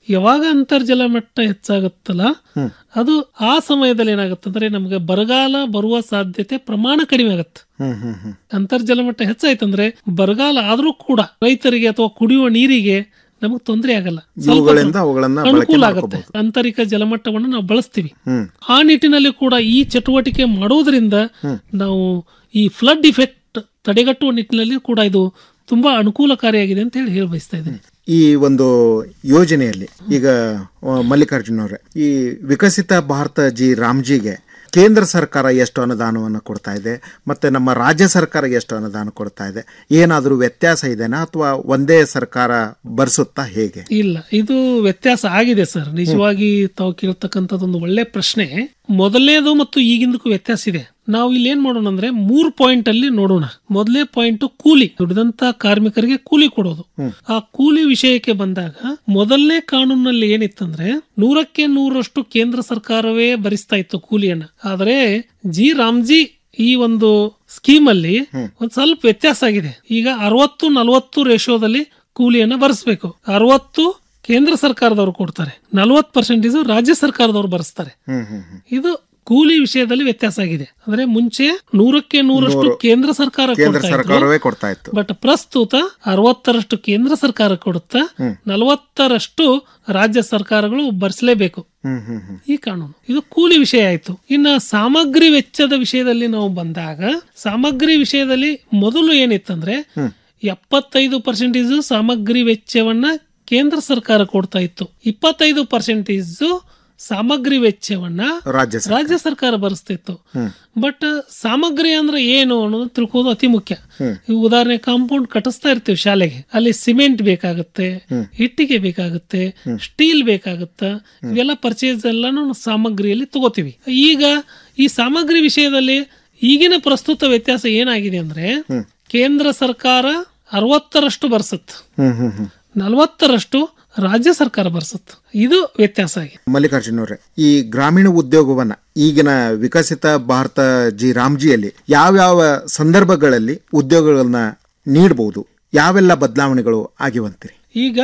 ಯಾವಾಗ ಅಂತರ್ಜಲ ಮಟ್ಟ ಹೆಚ್ಚಾಗುತ್ತಲ್ಲ ಅದು ಆ ಸಮಯದಲ್ಲಿ ಏನಾಗುತ್ತೆ ಅಂದ್ರೆ ನಮಗೆ ಬರಗಾಲ ಬರುವ ಸಾಧ್ಯತೆ ಪ್ರಮಾಣ ಕಡಿಮೆ ಆಗುತ್ತೆ ಹ್ಮ್ ಹ್ಮ್ ಹ್ಮ್ ಅಂತರ್ಜಲ ಮಟ್ಟ ಹೆಚ್ಚಾಯ್ತಂದ್ರೆ ಬರಗಾಲ ಆದ್ರೂ ಕೂಡ ರೈತರಿಗೆ ಅಥವಾ ಕುಡಿಯುವ ನೀರಿಗೆ ನಮಗೆ ತೊಂದರೆ ಆಗಲ್ಲ ಸ್ವಲ್ಪ ಇವುಗಳಿಂದ ಅವುಗಳನ್ನ ಬಳಕೆ ಅನುಕೂಲ ಆಗುತ್ತೆ ಮಾಡ್ಕೋಬಹುದು ಆಂತರಿಕ ಜಲಮಟ್ಟವನ್ನು ನಾವು ಬಳಸ್ತೀವಿ ಹ್ಮ್ ಆ ನಿಟ್ಟಿನಲ್ಲಿ ಕೂಡ ಈ ಚಟುವಟಿಕೆ ಮಾಡೋದ್ರಿಂದ ನಾವು ಈ ಫ್ಲಡ್ ಇಫೆಕ್ಟ್ ತಡೆಗಟ್ಟುವ ನಿಟ್ಟಿನಲ್ಲಿ ಕೂಡ ಇದು ತುಂಬಾ ಅನುಕೂಲಕಾರಿಯಾಗಿದೆ ಅಂತ ಹೇಳಿ ಹೇಳಿ ಬಯಸ್ತಾ ಇದ್ದೀನಿ ಈ ಒಂದು ಯೋಜನೆಯಲ್ಲಿ ಈಗ ಆ, ಮಲ್ಲಿಕಾರ್ಜುನ್ ಅವರೇ ಈ ವಿಕಸಿತ ಭಾರತ ಜಿ ರಾಮ್ಜಿಗೆ ಕೇಂದ್ರ ಸರ್ಕಾರ ಎಷ್ಟು ಅನುದಾನವನ್ನು ಕೊಡ್ತಾ ಇದೆ ಮತ್ತೆ ನಮ್ಮ ರಾಜ್ಯ ಸರ್ಕಾರ ಎಷ್ಟು ಅನುದಾನ ಕೊಡ್ತಾ ಇದೆ ಏನಾದರೂ ವ್ಯತ್ಯಾಸ ಇದೆನಾ ಅಥವಾ ಒಂದೇ ಸರ್ಕಾರ ಬರ್ಸುತ್ತಾ ಹೇಗೆ ಇಲ್ಲ ಇದು ವ್ಯತ್ಯಾಸ ಆಗಿದೆ ಸರ್ ನಿಜವಾಗಿ ತಾವು ಕೇಳ್ತಕ್ಕಂಥದ್ದೊಂದು ಒಳ್ಳೆ ಪ್ರಶ್ನೆ ಮೊದಲನೇದು ಮತ್ತು ಈಗಿಂದಕ್ಕೂ ವ್ಯತ್ಯಾಸ ಇದೆ ನಾವು ಇಲ್ಲಿ ಏನ್ ಮಾಡೋಣ ಅಂದ್ರೆ ಮೂರ್ ಪಾಯಿಂಟ್ ಅಲ್ಲಿ ನೋಡೋಣ ಮೊದಲನೇ ಪಾಯಿಂಟ್ ಕೂಲಿ ದುಡಿದಂತ ಕಾರ್ಮಿಕರಿಗೆ ಕೂಲಿ ಕೊಡೋದು ಆ ಕೂಲಿ ವಿಷಯಕ್ಕೆ ಬಂದಾಗ ಮೊದಲನೇ ಕಾನೂನಲ್ಲಿ ಏನಿತ್ತಂದ್ರೆ ನೂರಕ್ಕೆ ನೂರಷ್ಟು ಕೇಂದ್ರ ಸರ್ಕಾರವೇ ಭರಿಸ್ತಾ ಇತ್ತು ಕೂಲಿಯನ್ನ ಆದ್ರೆ ಜಿ ರಾಮ್ಜಿ ಈ ಒಂದು ಸ್ಕೀಮ್ ಅಲ್ಲಿ ಒಂದ್ ಸ್ವಲ್ಪ ವ್ಯತ್ಯಾಸ ಆಗಿದೆ ಈಗ ಅರವತ್ತು ನಲವತ್ತು ರೇಷಿಯೋದಲ್ಲಿ ಕೂಲಿಯನ್ನ ಭರಿಸಬೇಕು ಅರವತ್ತು ಕೇಂದ್ರ ಸರ್ಕಾರದವರು ಕೊಡ್ತಾರೆ ನಲವತ್ತು ಪರ್ಸೆಂಟೇಜ್ ರಾಜ್ಯ ಸರ್ಕಾರದವರು ಭರಿಸ್ತಾರೆ ಹ್ಮ್ ಹ್ಮ್ ಹ್ಮ್ ಇದು ಕೂಲಿ ವಿಷಯದಲ್ಲಿ ವ್ಯತ್ಯಾಸ ಆಗಿದೆ ಅಂದ್ರೆ ಮುಂಚೆ ನೂರಕ್ಕೆ ನೂರಷ್ಟು ನೂರು ಕೇಂದ್ರ ಸರ್ಕಾರ ಕೇಂದ್ರ ಕೊಡ್ತಾ ಇತ್ತು. ಸರ್ಕಾರವೇ ಕೊಡ್ತಾ ಇತ್ತು ಬಟ್ ಪ್ರಸ್ತುತ ಅರವತ್ತರಷ್ಟು ಕೇಂದ್ರ ಸರ್ಕಾರ ಕೊಡುತ್ತಾ ನಲವತ್ತರಷ್ಟು ರಾಜ್ಯ ಸರ್ಕಾರಗಳು ಭರಿಸಲೇಬೇಕು ಹ್ಮ್ ಹ್ಮ್ ಹ್ಮ್ ಈ ಕಾನೂನು ಇದು ಕೂಲಿ ವಿಷಯ ಆಯ್ತು ಇನ್ನ ಸಾಮಗ್ರಿ ವೆಚ್ಚದ ವಿಷಯದಲ್ಲಿ ನಾವು ಬಂದಾಗ ಸಾಮಗ್ರಿ ವಿಷಯದಲ್ಲಿ ಮೊದಲು ಏನಿತ್ತಂದ್ರೆ ಎಪ್ಪತ್ತೈದು ಪರ್ಸೆಂಟೇಜ್ ಸಾಮಗ್ರಿ ವೆಚ್ಚವನ್ನ ಕೇಂದ್ರ ಸರ್ಕಾರ ಕೊಡ್ತಾ ಇತ್ತು ಇಪ್ಪತ್ತೈದು ಪರ್ಸೆಂಟೇಜ್ ಸಾಮಗ್ರಿ ವೆಚ್ಚವನ್ನ ರಾಜ್ಯ ಸರ್ಕಾರ. ರಾಜ್ಯ ಸರ್ಕಾರ ಭರಿಸ್ತಿತ್ತು ಹ್ಮ್. ಬಟ್ ಸಾಮಗ್ರಿ ಅಂದ್ರೆ ಏನು ಅನ್ನೋದು ತಿಳ್ಕೋದು ಅತಿ ಮುಖ್ಯ ಹ್ಮ್. ಈ ಉದಾಹರಣೆ ಕಾಂಪೌಂಡ್ ಕಟ್ಟಿಸ್ತಾ ಇರ್ತೀವಿ ಶಾಲೆಗೆ ಅಲ್ಲಿ ಸಿಮೆಂಟ್ ಬೇಕಾಗುತ್ತೆ ಇಟ್ಟಿಗೆ ಬೇಕಾಗುತ್ತೆ ಸ್ಟೀಲ್ ಬೇಕಾಗುತ್ತೆ ಇವೆಲ್ಲ ಪರ್ಚೇಸ್ ಎಲ್ಲಾನು ಸಾಮಗ್ರಿಯಲ್ಲಿ ತಗೋತೀವಿ ಈಗ ಈ ಸಾಮಗ್ರಿ ವಿಷಯದಲ್ಲಿ ಈಗಿನ ಪ್ರಸ್ತುತ ವ್ಯತ್ಯಾಸ ಏನಾಗಿದೆ ಅಂದ್ರೆ ಕೇಂದ್ರ ಸರ್ಕಾರ ಅರವತ್ತರಷ್ಟು ಬರ್ಸತ್ ಹ್ಮ್ ಹ್ಮ್ ಹ್ಮ್ ನಲವತ್ತರಷ್ಟು ರಾಜ್ಯ ಸರ್ಕಾರ ಬರ್ಸತ್ ಇದು ವ್ಯತ್ಯಾಸ ಆಗಿದೆ ಮಲ್ಲಿಕಾರ್ಜುನ್ ಅವರೇ ಈ ಗ್ರಾಮೀಣ ಉದ್ಯೋಗವನ್ನ ಈಗಿನ ವಿಕಸಿತ ಭಾರತ ಜಿ ರಾಮ್ಜಿಯಲ್ಲಿ ಯಾವ್ಯಾವ ಸಂದರ್ಭಗಳಲ್ಲಿ ಉದ್ಯೋಗಗಳನ್ನ ನೀಡಬಹುದು ಯಾವೆಲ್ಲ ಬದಲಾವಣೆಗಳು ಆಗಿವಂತೀರಿ ಈಗ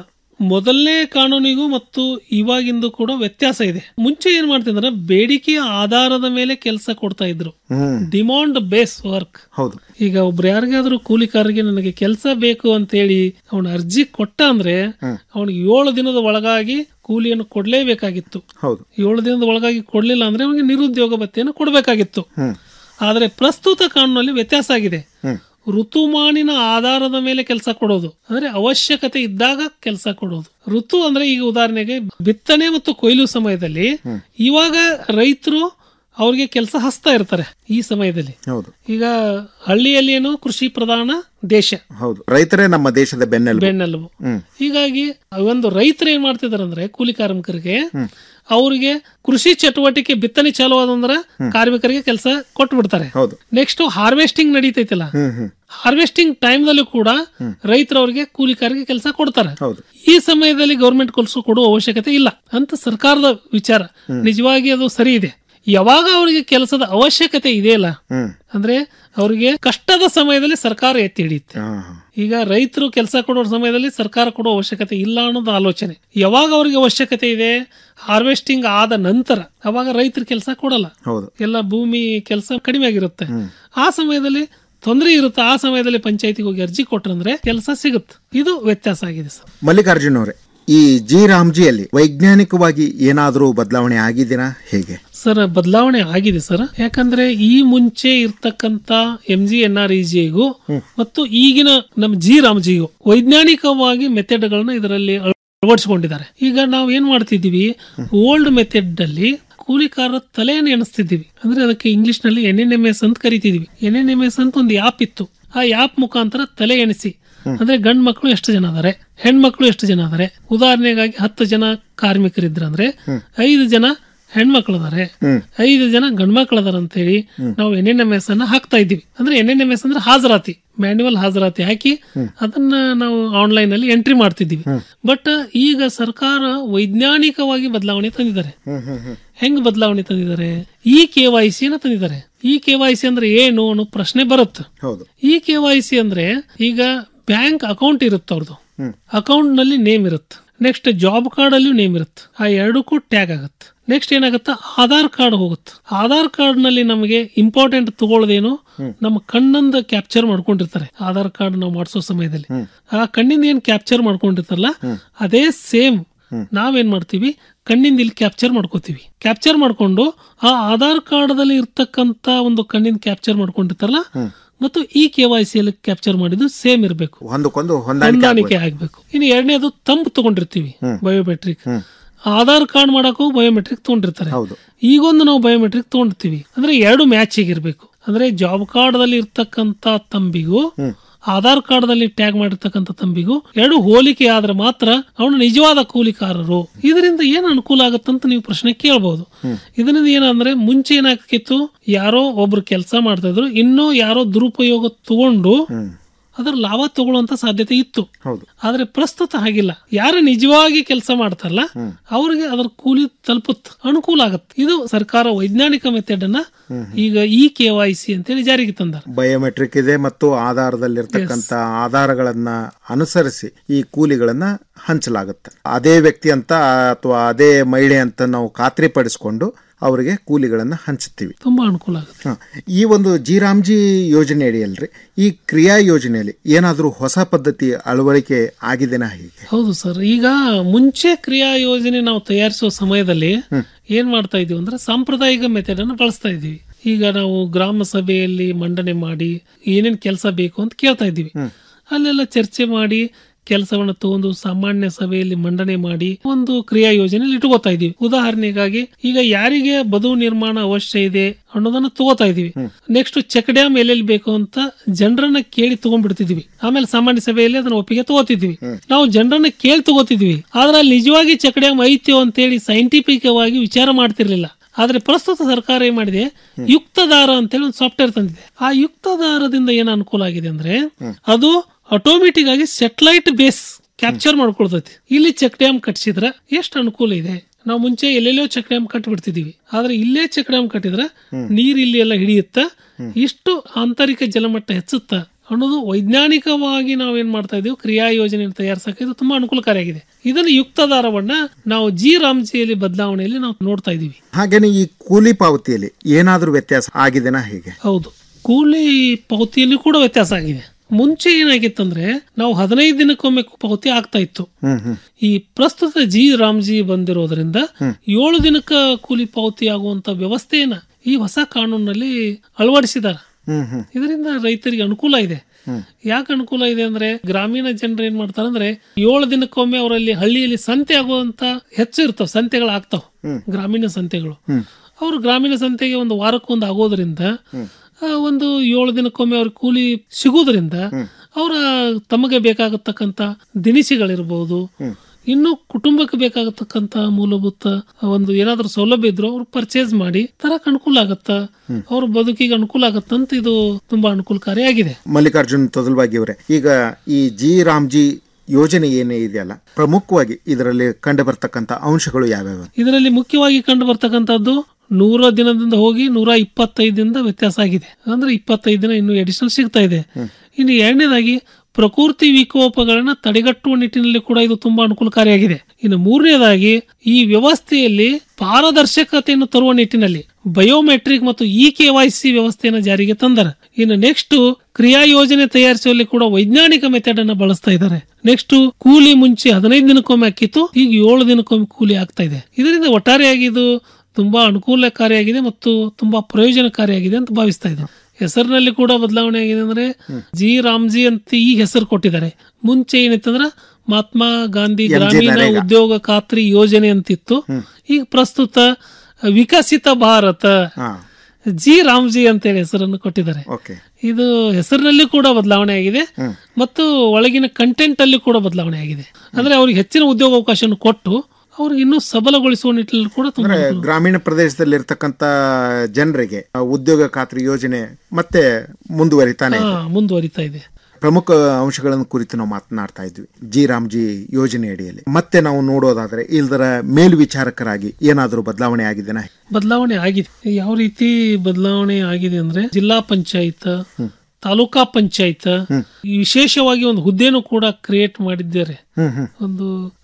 ಮೊದಲನೇ ಕಾನೂನಿಗೂ ಮತ್ತು ಇವಾಗಿಂದು ಕೂಡ ವ್ಯತ್ಯಾಸ ಇದೆ ಮುಂಚೆ ಏನ್ ಮಾಡ್ತಿದ್ರೆ ಬೇಡಿಕೆಯ ಆಧಾರದ ಮೇಲೆ ಕೆಲಸ ಕೊಡ್ತಾ ಇದ್ರು ಹ್ಮ್ ಡಿಮಾಂಡ್ ಬೇಸ್ ವರ್ಕ್ ಹೌದು ಈಗ ಒಬ್ರು ಯಾರಿಗಾದ್ರೂ ಕೂಲಿಕಾರರಿಗೆ ನನಗೆ ಕೆಲಸ ಬೇಕು ಅಂತೇಳಿ ಅವನ ಅರ್ಜಿ ಕೊಟ್ಟ ಅಂದ್ರೆ ಅವನಿಗೆ ಏಳು ದಿನದ ಒಳಗಾಗಿ ಕೂಲಿಯನ್ನು ಕೊಡ್ಲೇಬೇಕಾಗಿತ್ತು ಹೌದು ಏಳು ದಿನದ ಒಳಗಾಗಿ ಕೊಡ್ಲಿಲ್ಲ ಅಂದ್ರೆ ಅವನಿಗೆ ನಿರುದ್ಯೋಗ ಭತ್ಯೆಯನ್ನು ಕೊಡಬೇಕಾಗಿತ್ತು ಹ್ಮ್ ಆದ್ರೆ ಪ್ರಸ್ತುತ ಕಾನೂನಲ್ಲಿ ವ್ಯತ್ಯಾಸ ಆಗಿದೆ ಹ್ಮ್ ಋತುಮಾನಿನ ಆಧಾರದ ಮೇಲೆ ಕೆಲಸ ಕೊಡೋದು ಅಂದ್ರೆ ಅವಶ್ಯಕತೆ ಇದ್ದಾಗ ಕೆಲಸ ಕೊಡೋದು ಋತು ಅಂದ್ರೆ ಈಗ ಉದಾಹರಣೆಗೆ ಬಿತ್ತನೆ ಮತ್ತು ಕೊಯ್ಲು ಸಮಯದಲ್ಲಿ ಇವಾಗ ರೈತರು ಅವ್ರಿಗೆ ಕೆಲಸ ಹಸ್ತಾ ಇರ್ತಾರೆ ಈ ಸಮಯದಲ್ಲಿ ಹೌದು ಈಗ ಹಳ್ಳಿಯಲ್ಲಿ ಏನು ಕೃಷಿ ಪ್ರಧಾನ ದೇಶ ಹೌದು ರೈತರೇ ನಮ್ಮ ದೇಶದ ಬೆನ್ನೆಲುಬು ಬೆನ್ನೆಲುಬು ಹ್ಮ್ ಹೀಗಾಗಿ ಒಂದು ರೈತರು ಏನ್ ಮಾಡ್ತಿದಾರೆ ಅಂದ್ರೆ ಕೂಲಿ ಕಾರ್ಮಿಕರಿಗೆ ಅವ್ರಿಗೆ ಕೃಷಿ ಚಟುವಟಿಕೆ ಬಿತ್ತನೆ ಚಾಲು ಆದಂದ್ರ ಕಾರ್ಮಿಕರಿಗೆ ಕೆಲಸ ಕೊಟ್ಟು ಬಿಡ್ತಾರೆ ಹೌದು ನೆಕ್ಸ್ಟ್ ಹಾರ್ವೆಸ್ಟಿಂಗ್ ನಡೀತೈತಿಲ್ಲ ಹ್ಮ್ ಹ್ಮ್ ಹಾರ್ವೆಸ್ಟಿಂಗ್ ಟೈಮ್ ದಲ್ಲೂ ಕೂಡ ರೈತರು ಅವ್ರಿಗೆ ಕೂಲಿಕಾರರಿಗೆ ಕೆಲಸ ಕೊಡ್ತಾರೆ ಹೌದು ಈ ಸಮಯದಲ್ಲಿ ಗೌರ್ಮೆಂಟ್ ಕೆಲಸ ಕೊಡುವ ಅವಶ್ಯಕತೆ ಇಲ್ಲ ಅಂತ ಸರ್ಕಾರದ ವಿಚಾರ ನಿಜವಾಗಿ ಅದು ಸರಿ ಇದೆ ಯಾವಾಗ ಅವರಿಗೆ ಕೆಲಸದ ಅವಶ್ಯಕತೆ ಇದೆಯಲ್ಲ ಹ್ಮ್ ಅಂದ್ರೆ ಅವರಿಗೆ ಕಷ್ಟದ ಸಮಯದಲ್ಲಿ ಸರ್ಕಾರ ಎತ್ತಿ ಹಿಡಿಯುತ್ತೆ ಹಾ, ಹಾ. ಈಗ ರೈತರು ಕೆಲಸ ಕೊಡೋ ಸಮಯದಲ್ಲಿ ಸರ್ಕಾರ ಕೊಡೋ ಅವಶ್ಯಕತೆ ಇಲ್ಲ ಅನ್ನೋದು ಆಲೋಚನೆ ಯಾವಾಗ ಅವರಿಗೆ ಅವಶ್ಯಕತೆ ಇದೆ ಹಾರ್ವೆಸ್ಟಿಂಗ್ ಆದ ನಂತರ ಅವಾಗ ರೈತರು ಕೆಲಸ ಕೊಡಲ್ಲ ಹೌದು ಎಲ್ಲ ಭೂಮಿ ಕೆಲಸ ಕಡಿಮೆ ಆಗಿರುತ್ತೆ ಆ ಸಮಯದಲ್ಲಿ ತೊಂದರೆ ಇರುತ್ತೆ ಆ ಸಮಯದಲ್ಲಿ ಪಂಚಾಯತಿಗೆ ಹೋಗಿ ಅರ್ಜಿ ಕೊಟ್ರಂದ್ರೆ ಕೆಲಸ ಸಿಗುತ್ತೆ ಇದು ವ್ಯತ್ಯಾಸ ಆಗಿದೆ ಸರ್ ಮಲ್ಲಿಕಾರ್ಜುನ್ ಅವರೇ ಈ ಜಿ ರಾಮ್ಜಿಯಲ್ಲಿ ವೈಜ್ಞಾನಿಕವಾಗಿ ಏನಾದರೂ ಬದಲಾವಣೆ ಆಗಿದ್ದೀರಾ ಹೇಗೆ ಸರ್ ಬದಲಾವಣೆ ಆಗಿದೆ ಸರ್ ಯಾಕಂದ್ರೆ ಈ ಮುಂಚೆ ಇರ್ತಕ್ಕಂತ ಎಂ ಜಿ ಎನ್ ಆರ್ ಇಜಿಗೂ ಮತ್ತು ಈಗಿನ ನಮ್ಮ ಜಿ ರಾಮ್ಜಿಗೂ ವೈಜ್ಞಾನಿಕವಾಗಿ ಮೆಥಡ್ ಗಳನ್ನ ಇದರಲ್ಲಿ ಅಳವಡಿಸಿಕೊಂಡಿದ್ದಾರೆ ಈಗ ನಾವು ಏನ್ ಮಾಡ್ತಿದೀವಿ ಓಲ್ಡ್ ಮೆಥಡ್ ಅಲ್ಲಿ ಕೂಲಿಕಾರರ ತಲೆಯನ್ನು ಎಣಿಸ್ತಿದ್ದೀವಿ ಅಂದ್ರೆ ಅದಕ್ಕೆ ಇಂಗ್ಲಿಷ್ ನಲ್ಲಿ ಎನ್ ಎನ್ ಎಂ ಎಸ್ ಅಂತ ಕರಿತಿದೀವಿ ಎನ್ ಎನ್ ಎಂ ಎಸ್ ಅಂತ ಒಂದು ಆಪ್ ಇತ್ತು ಆ ಆಪ್ ಮುಖಾಂತರ ತಲೆ ಎಣಿಸಿ ಅಂದ್ರೆ ಗಂಡ್ ಮಕ್ಕಳು ಎಷ್ಟು ಜನ ಅದಾರೆ ಹೆಣ್ಮಕ್ಳು ಎಷ್ಟು ಜನ ಅದಾರೆ ಉದಾಹರಣೆಗಾಗಿ ಹತ್ತು ಜನ ಕಾರ್ಮಿಕರಿದ್ರಂದ್ರೆ ಐದು ಜನ ಹೆಣ್ಮಕ್ಳು ಅದಾರೆ ಐದು ಜನ ಗಂಡ್ಮಕ್ಳು ಅದಾರ ಅಂತೇಳಿ ನಾವು ಎನ್ ಎನ್ ಎಂ ಎಸ್ ಅನ್ನ ಹಾಕ್ತಾ ಇದ್ದೀವಿ ಅಂದ್ರೆ ಎನ್ ಎನ್ ಎಂ ಎಸ್ ಅಂದ್ರೆ ಹಾಜರಾತಿ ಮ್ಯಾನ್ಯುವಲ್ ಹಾಜರಾತಿ ಹಾಕಿ ಅದನ್ನ ನಾವು ಆನ್ಲೈನ್ ಅಲ್ಲಿ ಎಂಟ್ರಿ ಮಾಡ್ತಿದ್ದೀವಿ ಬಟ್ ಈಗ ಸರ್ಕಾರ ವೈಜ್ಞಾನಿಕವಾಗಿ ಬದಲಾವಣೆ ತಂದಿದ್ದಾರೆ ಹೆಂಗ್ ಬದಲಾವಣೆ ತಂದಿದ್ದಾರೆ ಈ ಕೆ ವೈ ಸಿ ನ ತಂದಿದ್ದಾರೆ ಈ ಕೆ ವೈ ಸಿ ಅಂದ್ರೆ ಏನು ಅನ್ನೋ ಪ್ರಶ್ನೆ ಬರುತ್ತೆ ಹೌದು ಈ ಕೆ ವೈ ಸಿ ಅಂದ್ರೆ ಈಗ ಬ್ಯಾಂಕ್ ಅಕೌಂಟ್ ಇರುತ್ತೆ ಅವ್ರದ್ದು ಅಕೌಂಟ್ ನಲ್ಲಿ ನೇಮ್ ಇರುತ್ತೆ ನೆಕ್ಸ್ಟ್ ಜಾಬ್ ಕಾರ್ಡ್ ಅಲ್ಲಿಯೂ ನೇಮ್ ಇರುತ್ತೆ ಆ ಎರಡಕ್ಕೂ ಟ್ಯಾಗ್ ಆಗುತ್ತೆ ನೆಕ್ಸ್ಟ್ ಏನಾಗುತ್ತೆ ಆಧಾರ್ ಕಾರ್ಡ್ ಹೋಗುತ್ತೆ ಆಧಾರ್ ಕಾರ್ಡ್ ನಲ್ಲಿ ನಮಗೆ ಇಂಪಾರ್ಟೆಂಟ್ ತಗೊಳ್ಳೋದೇನು ನಮ್ಮ ಕಣ್ಣಂದ ಕ್ಯಾಪ್ಚರ್ ಮಾಡ್ಕೊಂಡಿರ್ತಾರೆ ಆಧಾರ್ ಕಾರ್ಡ್ ನಾವು ಮಾಡಿಸೋ ಸಮಯದಲ್ಲಿ ಆ ಕಣ್ಣಿಂದ ಏನ್ ಕ್ಯಾಪ್ಚರ್ ಮಾಡ್ಕೊಂಡಿರ್ತಾರಲ್ಲ ಅದೇ ಸೇಮ್ ನಾವೇನ್ ಮಾಡ್ತೀವಿ ಕಣ್ಣಿಂದ ಇಲ್ಲಿ ಕ್ಯಾಪ್ಚರ್ ಮಾಡ್ಕೋತೀವಿ ಕ್ಯಾಪ್ಚರ್ ಮಾಡ್ಕೊಂಡು ಆ ಆಧಾರ್ ಕಾರ್ಡ್ದಲ್ಲಿ ಇರ್ತಕ್ಕಂತ ಒಂದು ಕಣ್ಣಿಂದ ಕ್ಯಾಪ್ಚರ್ ಮಾಡ್ಕೊಂಡಿರ್ತಾರಲ್ಲ ಮತ್ತು ಈ ಕೆ ವೈ ಸಿ ಅಲ್ಲಿ ಕ್ಯಾಪ್ಚರ್ ಮಾಡಿದ್ದು ಸೇಮ್ ಇರಬೇಕು ಒಂದಕ್ಕೊಂದು ಹೊಂದಾಣಿಕೆ ಹೊಂದಾಣಿಕೆ ಆಗ್ಬೇಕು. ಆಗ್ಬೇಕು ಇನ್ನು ಎರಡನೇದು ತಂಬ್ ತಗೊಂಡಿರ್ತೀವಿ ಹ್ಮ್. ಬಯೋಮೆಟ್ರಿಕ್ ಆಧಾರ್ ಕಾರ್ಡ್ ಮಾಡಕ್ಕೂ ಬಯೋಮೆಟ್ರಿಕ್ ತಗೊಂಡಿರ್ತಾರೆ ಹೌದು ಈಗೊಂದು ನಾವು ಬಯೋಮೆಟ್ರಿಕ್ ತಗೊಂಡಿರ್ತೀವಿ ಅಂದ್ರೆ ಎರಡು ಮ್ಯಾಚ್ ಇರಬೇಕು ಅಂದ್ರೆ ಜಾಬ್ ಕಾರ್ಡ್ ದಲ್ಲಿ ಇರ್ತಕ್ಕಂತ ತಂಬಿಗೂ ಆಧಾರ್ ಕಾರ್ಡ್ ದಲ್ಲಿ ಟ್ಯಾಗ್ ಮಾಡಿರ್ತಕ್ಕಂಥ ತಂಬಿಗೂ ಎರಡು ಹೋಲಿಕೆ ಆದ್ರೆ ಮಾತ್ರ ಅವನು ನಿಜವಾದ ಕೂಲಿಕಾರರು ಇದರಿಂದ ಏನ್ ಅನುಕೂಲ ಆಗುತ್ತಂತ ನೀವು ಪ್ರಶ್ನೆ ಕೇಳಬಹುದು ಇದರಿಂದ ಏನಂದ್ರೆ ಮುಂಚೆ ಏನಾಗ್ತಿತ್ತು ಯಾರೋ ಒಬ್ರು ಕೆಲಸ ಮಾಡ್ತಾ ಇದ್ರು ಇನ್ನೂ ಯಾರೋ ದುರುಪಯೋಗ ತಗೊಂಡು ಅದರ ಲಾಭ ತಗೊಳ್ಳುವಂತ ಸಾಧ್ಯತೆ ಇತ್ತು ಹೌದು ಆದ್ರೆ ಪ್ರಸ್ತುತ ಹಾಗಿಲ್ಲ ಯಾರು ನಿಜವಾಗಿ ಕೆಲಸ ಮಾಡ್ತಾರಲ್ಲ ಅವ್ರಿಗೆ ಅದರ ಕೂಲಿ ತಲುಪುತ್ತೆ ಅನುಕೂಲ ಆಗುತ್ತೆ ಇದು ಸರ್ಕಾರ ವೈಜ್ಞಾನಿಕ ಮೆಥಡ್ ಅನ್ನ ಈಗ ಇ ಕೆ ವೈ ಸಿ ಅಂತೇಳಿ ಜಾರಿಗೆ ತಂದ ಬಯೋಮೆಟ್ರಿಕ್ ಇದೆ ಮತ್ತು ಆಧಾರದಲ್ಲಿರ್ತಕ್ಕಂಥ ಆಧಾರಗಳನ್ನ ಅನುಸರಿಸಿ ಈ ಕೂಲಿಗಳನ್ನ ಹಂಚಲಾಗುತ್ತೆ ಅದೇ ವ್ಯಕ್ತಿ ಅಂತ ಅಥವಾ ಅದೇ ಮಹಿಳೆ ಅಂತ ನಾವು ಖಾತ್ರಿಪಡಿಸಿಕೊಂಡು ಅವರಿಗೆ ಕೂಲಿಗಳನ್ನ ಹಂಚುತ್ತೀವಿ ತುಂಬಾ ಅನುಕೂಲ ಆಗುತ್ತೆ ಹ. ಈ ಒಂದು ಜಿ ರಾಮ್ಜಿ ಯೋಜನೆ ಅಡಿಯಲ್ರಿ ಈ ಕ್ರಿಯಾ ಯೋಜನೆಯಲ್ಲಿ ಏನಾದರೂ ಹೊಸ ಪದ್ಧತಿ ಅಳವಡಿಕೆ ಆಗಿದೆನಾ ಹೀಗೆ ಹೌದು ಸರ್ ಈಗ ಮುಂಚೆ ಕ್ರಿಯಾ ಯೋಜನೆ ನಾವು ತಯಾರಿಸುವ ಸಮಯದಲ್ಲಿ ಏನ್ ಮಾಡ್ತಾ ಇದೀವಿ ಅಂದ್ರೆ ಸಾಂಪ್ರದಾಯಿಕ ಮೆಥಡ್ ಅನ್ನು ಬಳಸ್ತಾ ಇದೀವಿ ಈಗ ನಾವು ಗ್ರಾಮ ಸಭೆಯಲ್ಲಿ ಮಂಡನೆ ಮಾಡಿ ಏನೇನ್ ಕೆಲಸ ಬೇಕು ಅಂತ ಕೇಳ್ತಾ ಇದ್ದೀವಿ ಅಲ್ಲೆಲ್ಲ ಚರ್ಚೆ ಮಾಡಿ ಕೆಲಸವನ್ನು ತಗೊಂಡು ಸಾಮಾನ್ಯ ಸಭೆಯಲ್ಲಿ ಮಂಡನೆ ಮಾಡಿ ಒಂದು ಕ್ರಿಯಾ ಯೋಜನೆಯಲ್ಲಿ ಇಟ್ಕೋತಾ ಇದೀವಿ ಉದಾಹರಣೆಗಾಗಿ ಈಗ ಯಾರಿಗೆ ಬದುವು ನಿರ್ಮಾಣ ಅವಶ್ಯ ಇದೆ ಅನ್ನೋದನ್ನ ತಗೋತಾ ಇದೀವಿ ನೆಕ್ಸ್ಟ್ ಚೆಕ್ ಡ್ಯಾಮ್ ಎಲ್ಲೆಲ್ಲಿ ಬೇಕು ಅಂತ ಜನರನ್ನ ಕೇಳಿ ತಗೊಂಡ್ಬಿಡ್ತಿದ್ವಿ ಆಮೇಲೆ ಸಾಮಾನ್ಯ ಸಭೆಯಲ್ಲಿ ಅದನ್ನ ಒಪ್ಪಿಗೆ ತಗೋತಿದ್ವಿ ನಾವು ಜನರನ್ನ ಕೇಳಿ ತಗೋತಿದ್ವಿ ಆದ್ರೆ ಅಲ್ಲಿ ನಿಜವಾಗಿ ಚೆಕ್ ಡ್ಯಾಮ್ ಐತ್ಯೋ ಅಂತೇಳಿ ಸೈಂಟಿಫಿಕ್ ವಾಗಿ ವಿಚಾರ ಮಾಡ್ತಿರ್ಲಿಲ್ಲ ಆದ್ರೆ ಪ್ರಸ್ತುತ ಸರ್ಕಾರ ಏನ್ ಮಾಡಿದೆ ಯುಕ್ತದಾರ ಅಂತೇಳಿ ಒಂದು ಸಾಫ್ಟ್ವೇರ್ ತಂದಿದೆ ಆ ಯುಕ್ತದಾರದಿಂದ ಏನ್ ಅನುಕೂಲ ಆಗಿದೆ ಅಂದ್ರೆ ಅದು ಆಟೋಮೆಟಿಕ್ ಆಗಿ ಸೆಟಲೈಟ್ ಬೇಸ್ ಕ್ಯಾಪ್ಚರ್ ಮಾಡ್ಕೊಳ್ತೈತಿ ಇಲ್ಲಿ ಚೆಕ್ ಡ್ಯಾಮ್ ಕಟ್ಸಿದ್ರೆ ಎಷ್ಟು ಅನುಕೂಲ ಇದೆ ನಾವು ಮುಂಚೆ ಎಲ್ಲೆಲ್ಲೋ ಚೆಕ್ ಡ್ಯಾಮ್ ಕಟ್ಬಿಡ್ತಿದೀವಿ ಆದ್ರೆ ಇಲ್ಲೇ ಚೆಕ್ ಡ್ಯಾಮ್ ಕಟ್ಟಿದ್ರೆ ನೀರ್ ಇಲ್ಲಿ ಎಲ್ಲ ಹಿಡಿಯುತ್ತ ಇಷ್ಟು ಆಂತರಿಕ ಜಲಮಟ್ಟ ಹೆಚ್ಚುತ್ತ ಅನ್ನೋದು ವೈಜ್ಞಾನಿಕವಾಗಿ ನಾವೇನ್ ಮಾಡ್ತಾ ಇದೀವಿ ಕ್ರಿಯಾ ಯೋಜನೆ ತಯಾರಿಸಕ್ಕೆ ಇದು ತುಂಬಾ ಅನುಕೂಲಕಾರಿಯಾಗಿದೆ ಇದನ್ನ ಯುಕ್ತದಾರವನ್ನ ನಾವು ಜಿ ರಾಮ್ಜಿಯಲ್ಲಿ ಬದಲಾವಣೆಯಲ್ಲಿ ನಾವು ನೋಡ್ತಾ ಇದೀವಿ ಹಾಗೇನೆ ಈ ಕೂಲಿ ಪಾವತಿಯಲ್ಲಿ ಏನಾದರೂ ವ್ಯತ್ಯಾಸ ಆಗಿದೆನಾ ಹೇಗೆ ಹೌದು ಕೂಲಿ ಪಾವತಿಯಲ್ಲಿ ಕೂಡ ವ್ಯತ್ಯಾಸ ಆಗಿದೆ ಮುಂಚೆ ಏನಾಗಿತ್ತಂದ್ರೆ ನಾವು ಹದಿನೈದು ದಿನಕ್ಕೊಮ್ಮೆ ಪಾವತಿ ಆಗ್ತಾ ಇತ್ತು ಹ್ಮ್ ಹ್ಮ್ ಈ ಪ್ರಸ್ತುತ ಜಿ ರಾಮ್ಜಿ ಬಂದಿರೋದ್ರಿಂದ ಏಳು ದಿನಕ್ಕ ಕೂಲಿ ಪಾವತಿ ಆಗುವಂತ ವ್ಯವಸ್ಥೆಯನ್ನ ಈ ಹೊಸ ಕಾನೂನಲ್ಲಿ ಅಳವಡಿಸಿದ್ದಾರೆ ಹ್ಮ್ ಹ್ಮ್ ಇದರಿಂದ ರೈತರಿಗೆ ಅನುಕೂಲ ಇದೆ ಯಾಕೆ ಅನುಕೂಲ ಇದೆ ಅಂದ್ರೆ ಗ್ರಾಮೀಣ ಜನರು ಏನ್ ಮಾಡ್ತಾರೆ ಅಂದ್ರೆ ಏಳು ದಿನಕ್ಕೊಮ್ಮೆ ಅವರಲ್ಲಿ ಹಳ್ಳಿಯಲ್ಲಿ ಸಂತೆ ಆಗುವಂತ ಹೆಚ್ಚು ಇರ್ತಾವ ಸಂತೆಗಳು ಆಗ್ತಾವ ಗ್ರಾಮೀಣ ಸಂತೆಗಳು ಅವರು ಗ್ರಾಮೀಣ ಸಂತೆಗೆ ಒಂದು ವಾರಕ್ಕೊಂದು ಆಗೋದ್ರಿಂದ ಆ, ಒಂದು ಏಳು ದಿನಕ್ಕೊಮ್ಮೆ ಅವ್ರ ಕೂಲಿ ಸಿಗೋದ್ರಿಂದ ಅವರ ತಮಗೆ ಬೇಕಾಗತಕ್ಕಂತ ದಿನಿಸಿಗಳಿರ್ಬೋದು ಇನ್ನು ಕುಟುಂಬಕ್ಕೆ ಬೇಕಾಗತಕ್ಕಂತ ಮೂಲಭೂತ ಒಂದು ಏನಾದ್ರೂ ಸೌಲಭ್ಯ ಇದ್ರು ಅವ್ರು ಪರ್ಚೇಸ್ ಮಾಡಿ ತರಕ್ ಅನುಕೂಲ ಆಗತ್ತ ಅವ್ರ ಬದುಕಿಗೆ ಅನುಕೂಲ ಆಗತ್ತಂತ ಇದು ತುಂಬಾ ಅನುಕೂಲಕಾರಿಯಾಗಿದೆ ಮಲ್ಲಿಕಾರ್ಜುನ್ ತೊದಲ್ವಾಗಿ ಅವರೇ ಈಗ ಈ ಜಿ ರಾಮ್ಜಿ ಯೋಜನೆ ಏನೇ ಇದೆಯಲ್ಲ ಪ್ರಮುಖವಾಗಿ ಇದರಲ್ಲಿ ಕಂಡು ಬರ್ತಕ್ಕಂಥ ಅಂಶಗಳು ಯಾವ್ಯಾವ ಇದರಲ್ಲಿ ಮುಖ್ಯವಾಗಿ ಕಂಡು ಬರ್ತಕ್ಕಂಥದ್ದು ನೂರ ದಿನದಿಂದ ಹೋಗಿ ನೂರ ಇಪ್ಪತ್ತೈದಿಂದ ವ್ಯತ್ಯಾಸ ಆಗಿದೆ ಅಂದ್ರೆ ಇಪ್ಪತ್ತೈದು ದಿನ ಇನ್ನು ಎಡಿಷನಲ್ ಸಿಗ್ತಾ ಇದೆ ಇನ್ನು ಎರಡನೇದಾಗಿ ಪ್ರಕೃತಿ ವಿಕೋಪಗಳನ್ನ ತಡೆಗಟ್ಟುವ ನಿಟ್ಟಿನಲ್ಲಿ ಕೂಡ ಇದು ತುಂಬಾ ಅನುಕೂಲಕಾರಿಯಾಗಿದೆ ಇನ್ನು ಮೂರನೇದಾಗಿ ಈ ವ್ಯವಸ್ಥೆಯಲ್ಲಿ ಪಾರದರ್ಶಕತೆಯನ್ನು ತರುವ ನಿಟ್ಟಿನಲ್ಲಿ ಬಯೋಮೆಟ್ರಿಕ್ ಮತ್ತು ಇ ಕೆ ವೈ ಸಿ ವ್ಯವಸ್ಥೆಯನ್ನು ಜಾರಿಗೆ ತಂದರ ಇನ್ನು ನೆಕ್ಸ್ಟ್ ಕ್ರಿಯಾ ಯೋಜನೆ ತಯಾರಿಸುವಲ್ಲಿ ಕೂಡ ವೈಜ್ಞಾನಿಕ ಮೆಥಡ್ ಅನ್ನ ಬಳಸ್ತಾ ಇದ್ದಾರೆ ನೆಕ್ಸ್ಟ್ ಕೂಲಿ ಮುಂಚೆ ಹದಿನೈದು ದಿನಕ್ಕೊಮ್ಮೆ ಹಾಕಿತ್ತು ಈಗ ಏಳು ದಿನಕ್ಕೊಮ್ಮೆ ಕೂಲಿ ಆಗ್ತಾ ಇದೆ ಇದರಿಂದ ಒಟ್ಟಾರೆಯಾಗಿ ಇದು ತುಂಬಾ ಅನುಕೂಲಕಾರಿಯಾಗಿದೆ ಮತ್ತು ತುಂಬಾ ಪ್ರಯೋಜನಕಾರಿಯಾಗಿದೆ ಅಂತ ಭಾವಿಸ್ತಾ ಇದ್ದೇನೆ ಹೆಸರಿನಲ್ಲಿ ಕೂಡ ಬದಲಾವಣೆ ಆಗಿದೆ ಅಂದ್ರೆ ಜಿ ರಾಮ್ಜಿ ಅಂತ ಈ ಹೆಸರು ಕೊಟ್ಟಿದ್ದಾರೆ ಮುಂಚೆ ಏನಿತ್ತಂದ್ರ ಮಹಾತ್ಮ ಗಾಂಧಿ MG ಗ್ರಾಮೀಣ ನರೇಗಾ. ಉದ್ಯೋಗ ಖಾತ್ರಿ ಯೋಜನೆ ಅಂತಿತ್ತು ಈಗ ಪ್ರಸ್ತುತ ವಿಕಸಿತ ಭಾರತ ಜಿ ರಾಮ್ಜಿ ಅಂತೇಳಿ ಹೆಸರನ್ನು ಕೊಟ್ಟಿದ್ದಾರೆ ಓಕೆ ಇದು ಹೆಸರಿನಲ್ಲಿ ಕೂಡ ಬದಲಾವಣೆ ಆಗಿದೆ ಮತ್ತು ಒಳಗಿನ ಕಂಟೆಂಟ್ ಅಲ್ಲಿ ಕೂಡ ಬದಲಾವಣೆ ಆಗಿದೆ ಅಂದ್ರೆ ಅವ್ರಿಗೆ ಹೆಚ್ಚಿನ ಉದ್ಯೋಗ ಅವಕಾಶವನ್ನು ಕೊಟ್ಟು ಅವ್ರಿಗೆ ಇನ್ನೂ ಸಬಲಗೊಳಿಸುವ ನಿಟ್ಟಿನಲ್ಲಿ ಕೂಡ ತುಂಬಾ ಅಂದ್ರೆ ಅನುಕೂಲ. ಗ್ರಾಮೀಣ ಪ್ರದೇಶದಲ್ಲಿ ಇರ್ತಕ್ಕಂಥ ಜನರಿಗೆ ಆ, ಉದ್ಯೋಗ ಖಾತ್ರಿ ಯೋಜನೆ ಮತ್ತೆ ಮುಂದುವರಿತಾನೆ ಹಾ, ಮುಂದುವರಿತಾ ಇದೆ ಪ್ರಮುಖ ಅಂಶಗಳನ್ನು ಕುರಿತು ನಾವು ಮಾತನಾಡ್ತಾ ಇದ್ವಿ ಜಿ ರಾಮ್ಜಿ ಯೋಜನೆ ಅಡಿಯಲ್ಲಿ ಮತ್ತೆ ನಾವು ನೋಡೋದಾದ್ರೆ ಇಲ್ದರ ಮೇಲ್ವಿಚಾರಕರಾಗಿ ಏನಾದರೂ ಬದಲಾವಣೆ ಆಗಿದೆನಾ ಬದಲಾವಣೆ ಆಗಿದೆ ಯಾವ ರೀತಿ ಬದಲಾವಣೆ ಆಗಿದೆ ಅಂದ್ರೆ ಜಿಲ್ಲಾ ಪಂಚಾಯತ್ ತಾಲೂಕಾ ಪಂಚಾಯತ್ ವಿಶೇಷವಾಗಿ ಒಂದು ಹುದ್ದೆನೂ ಕೂಡ ಕ್ರಿಯೇಟ್ ಮಾಡಿದ್ದಾರೆ ಹ್ಮ್ ಹ್ಮ್ ಒಂದು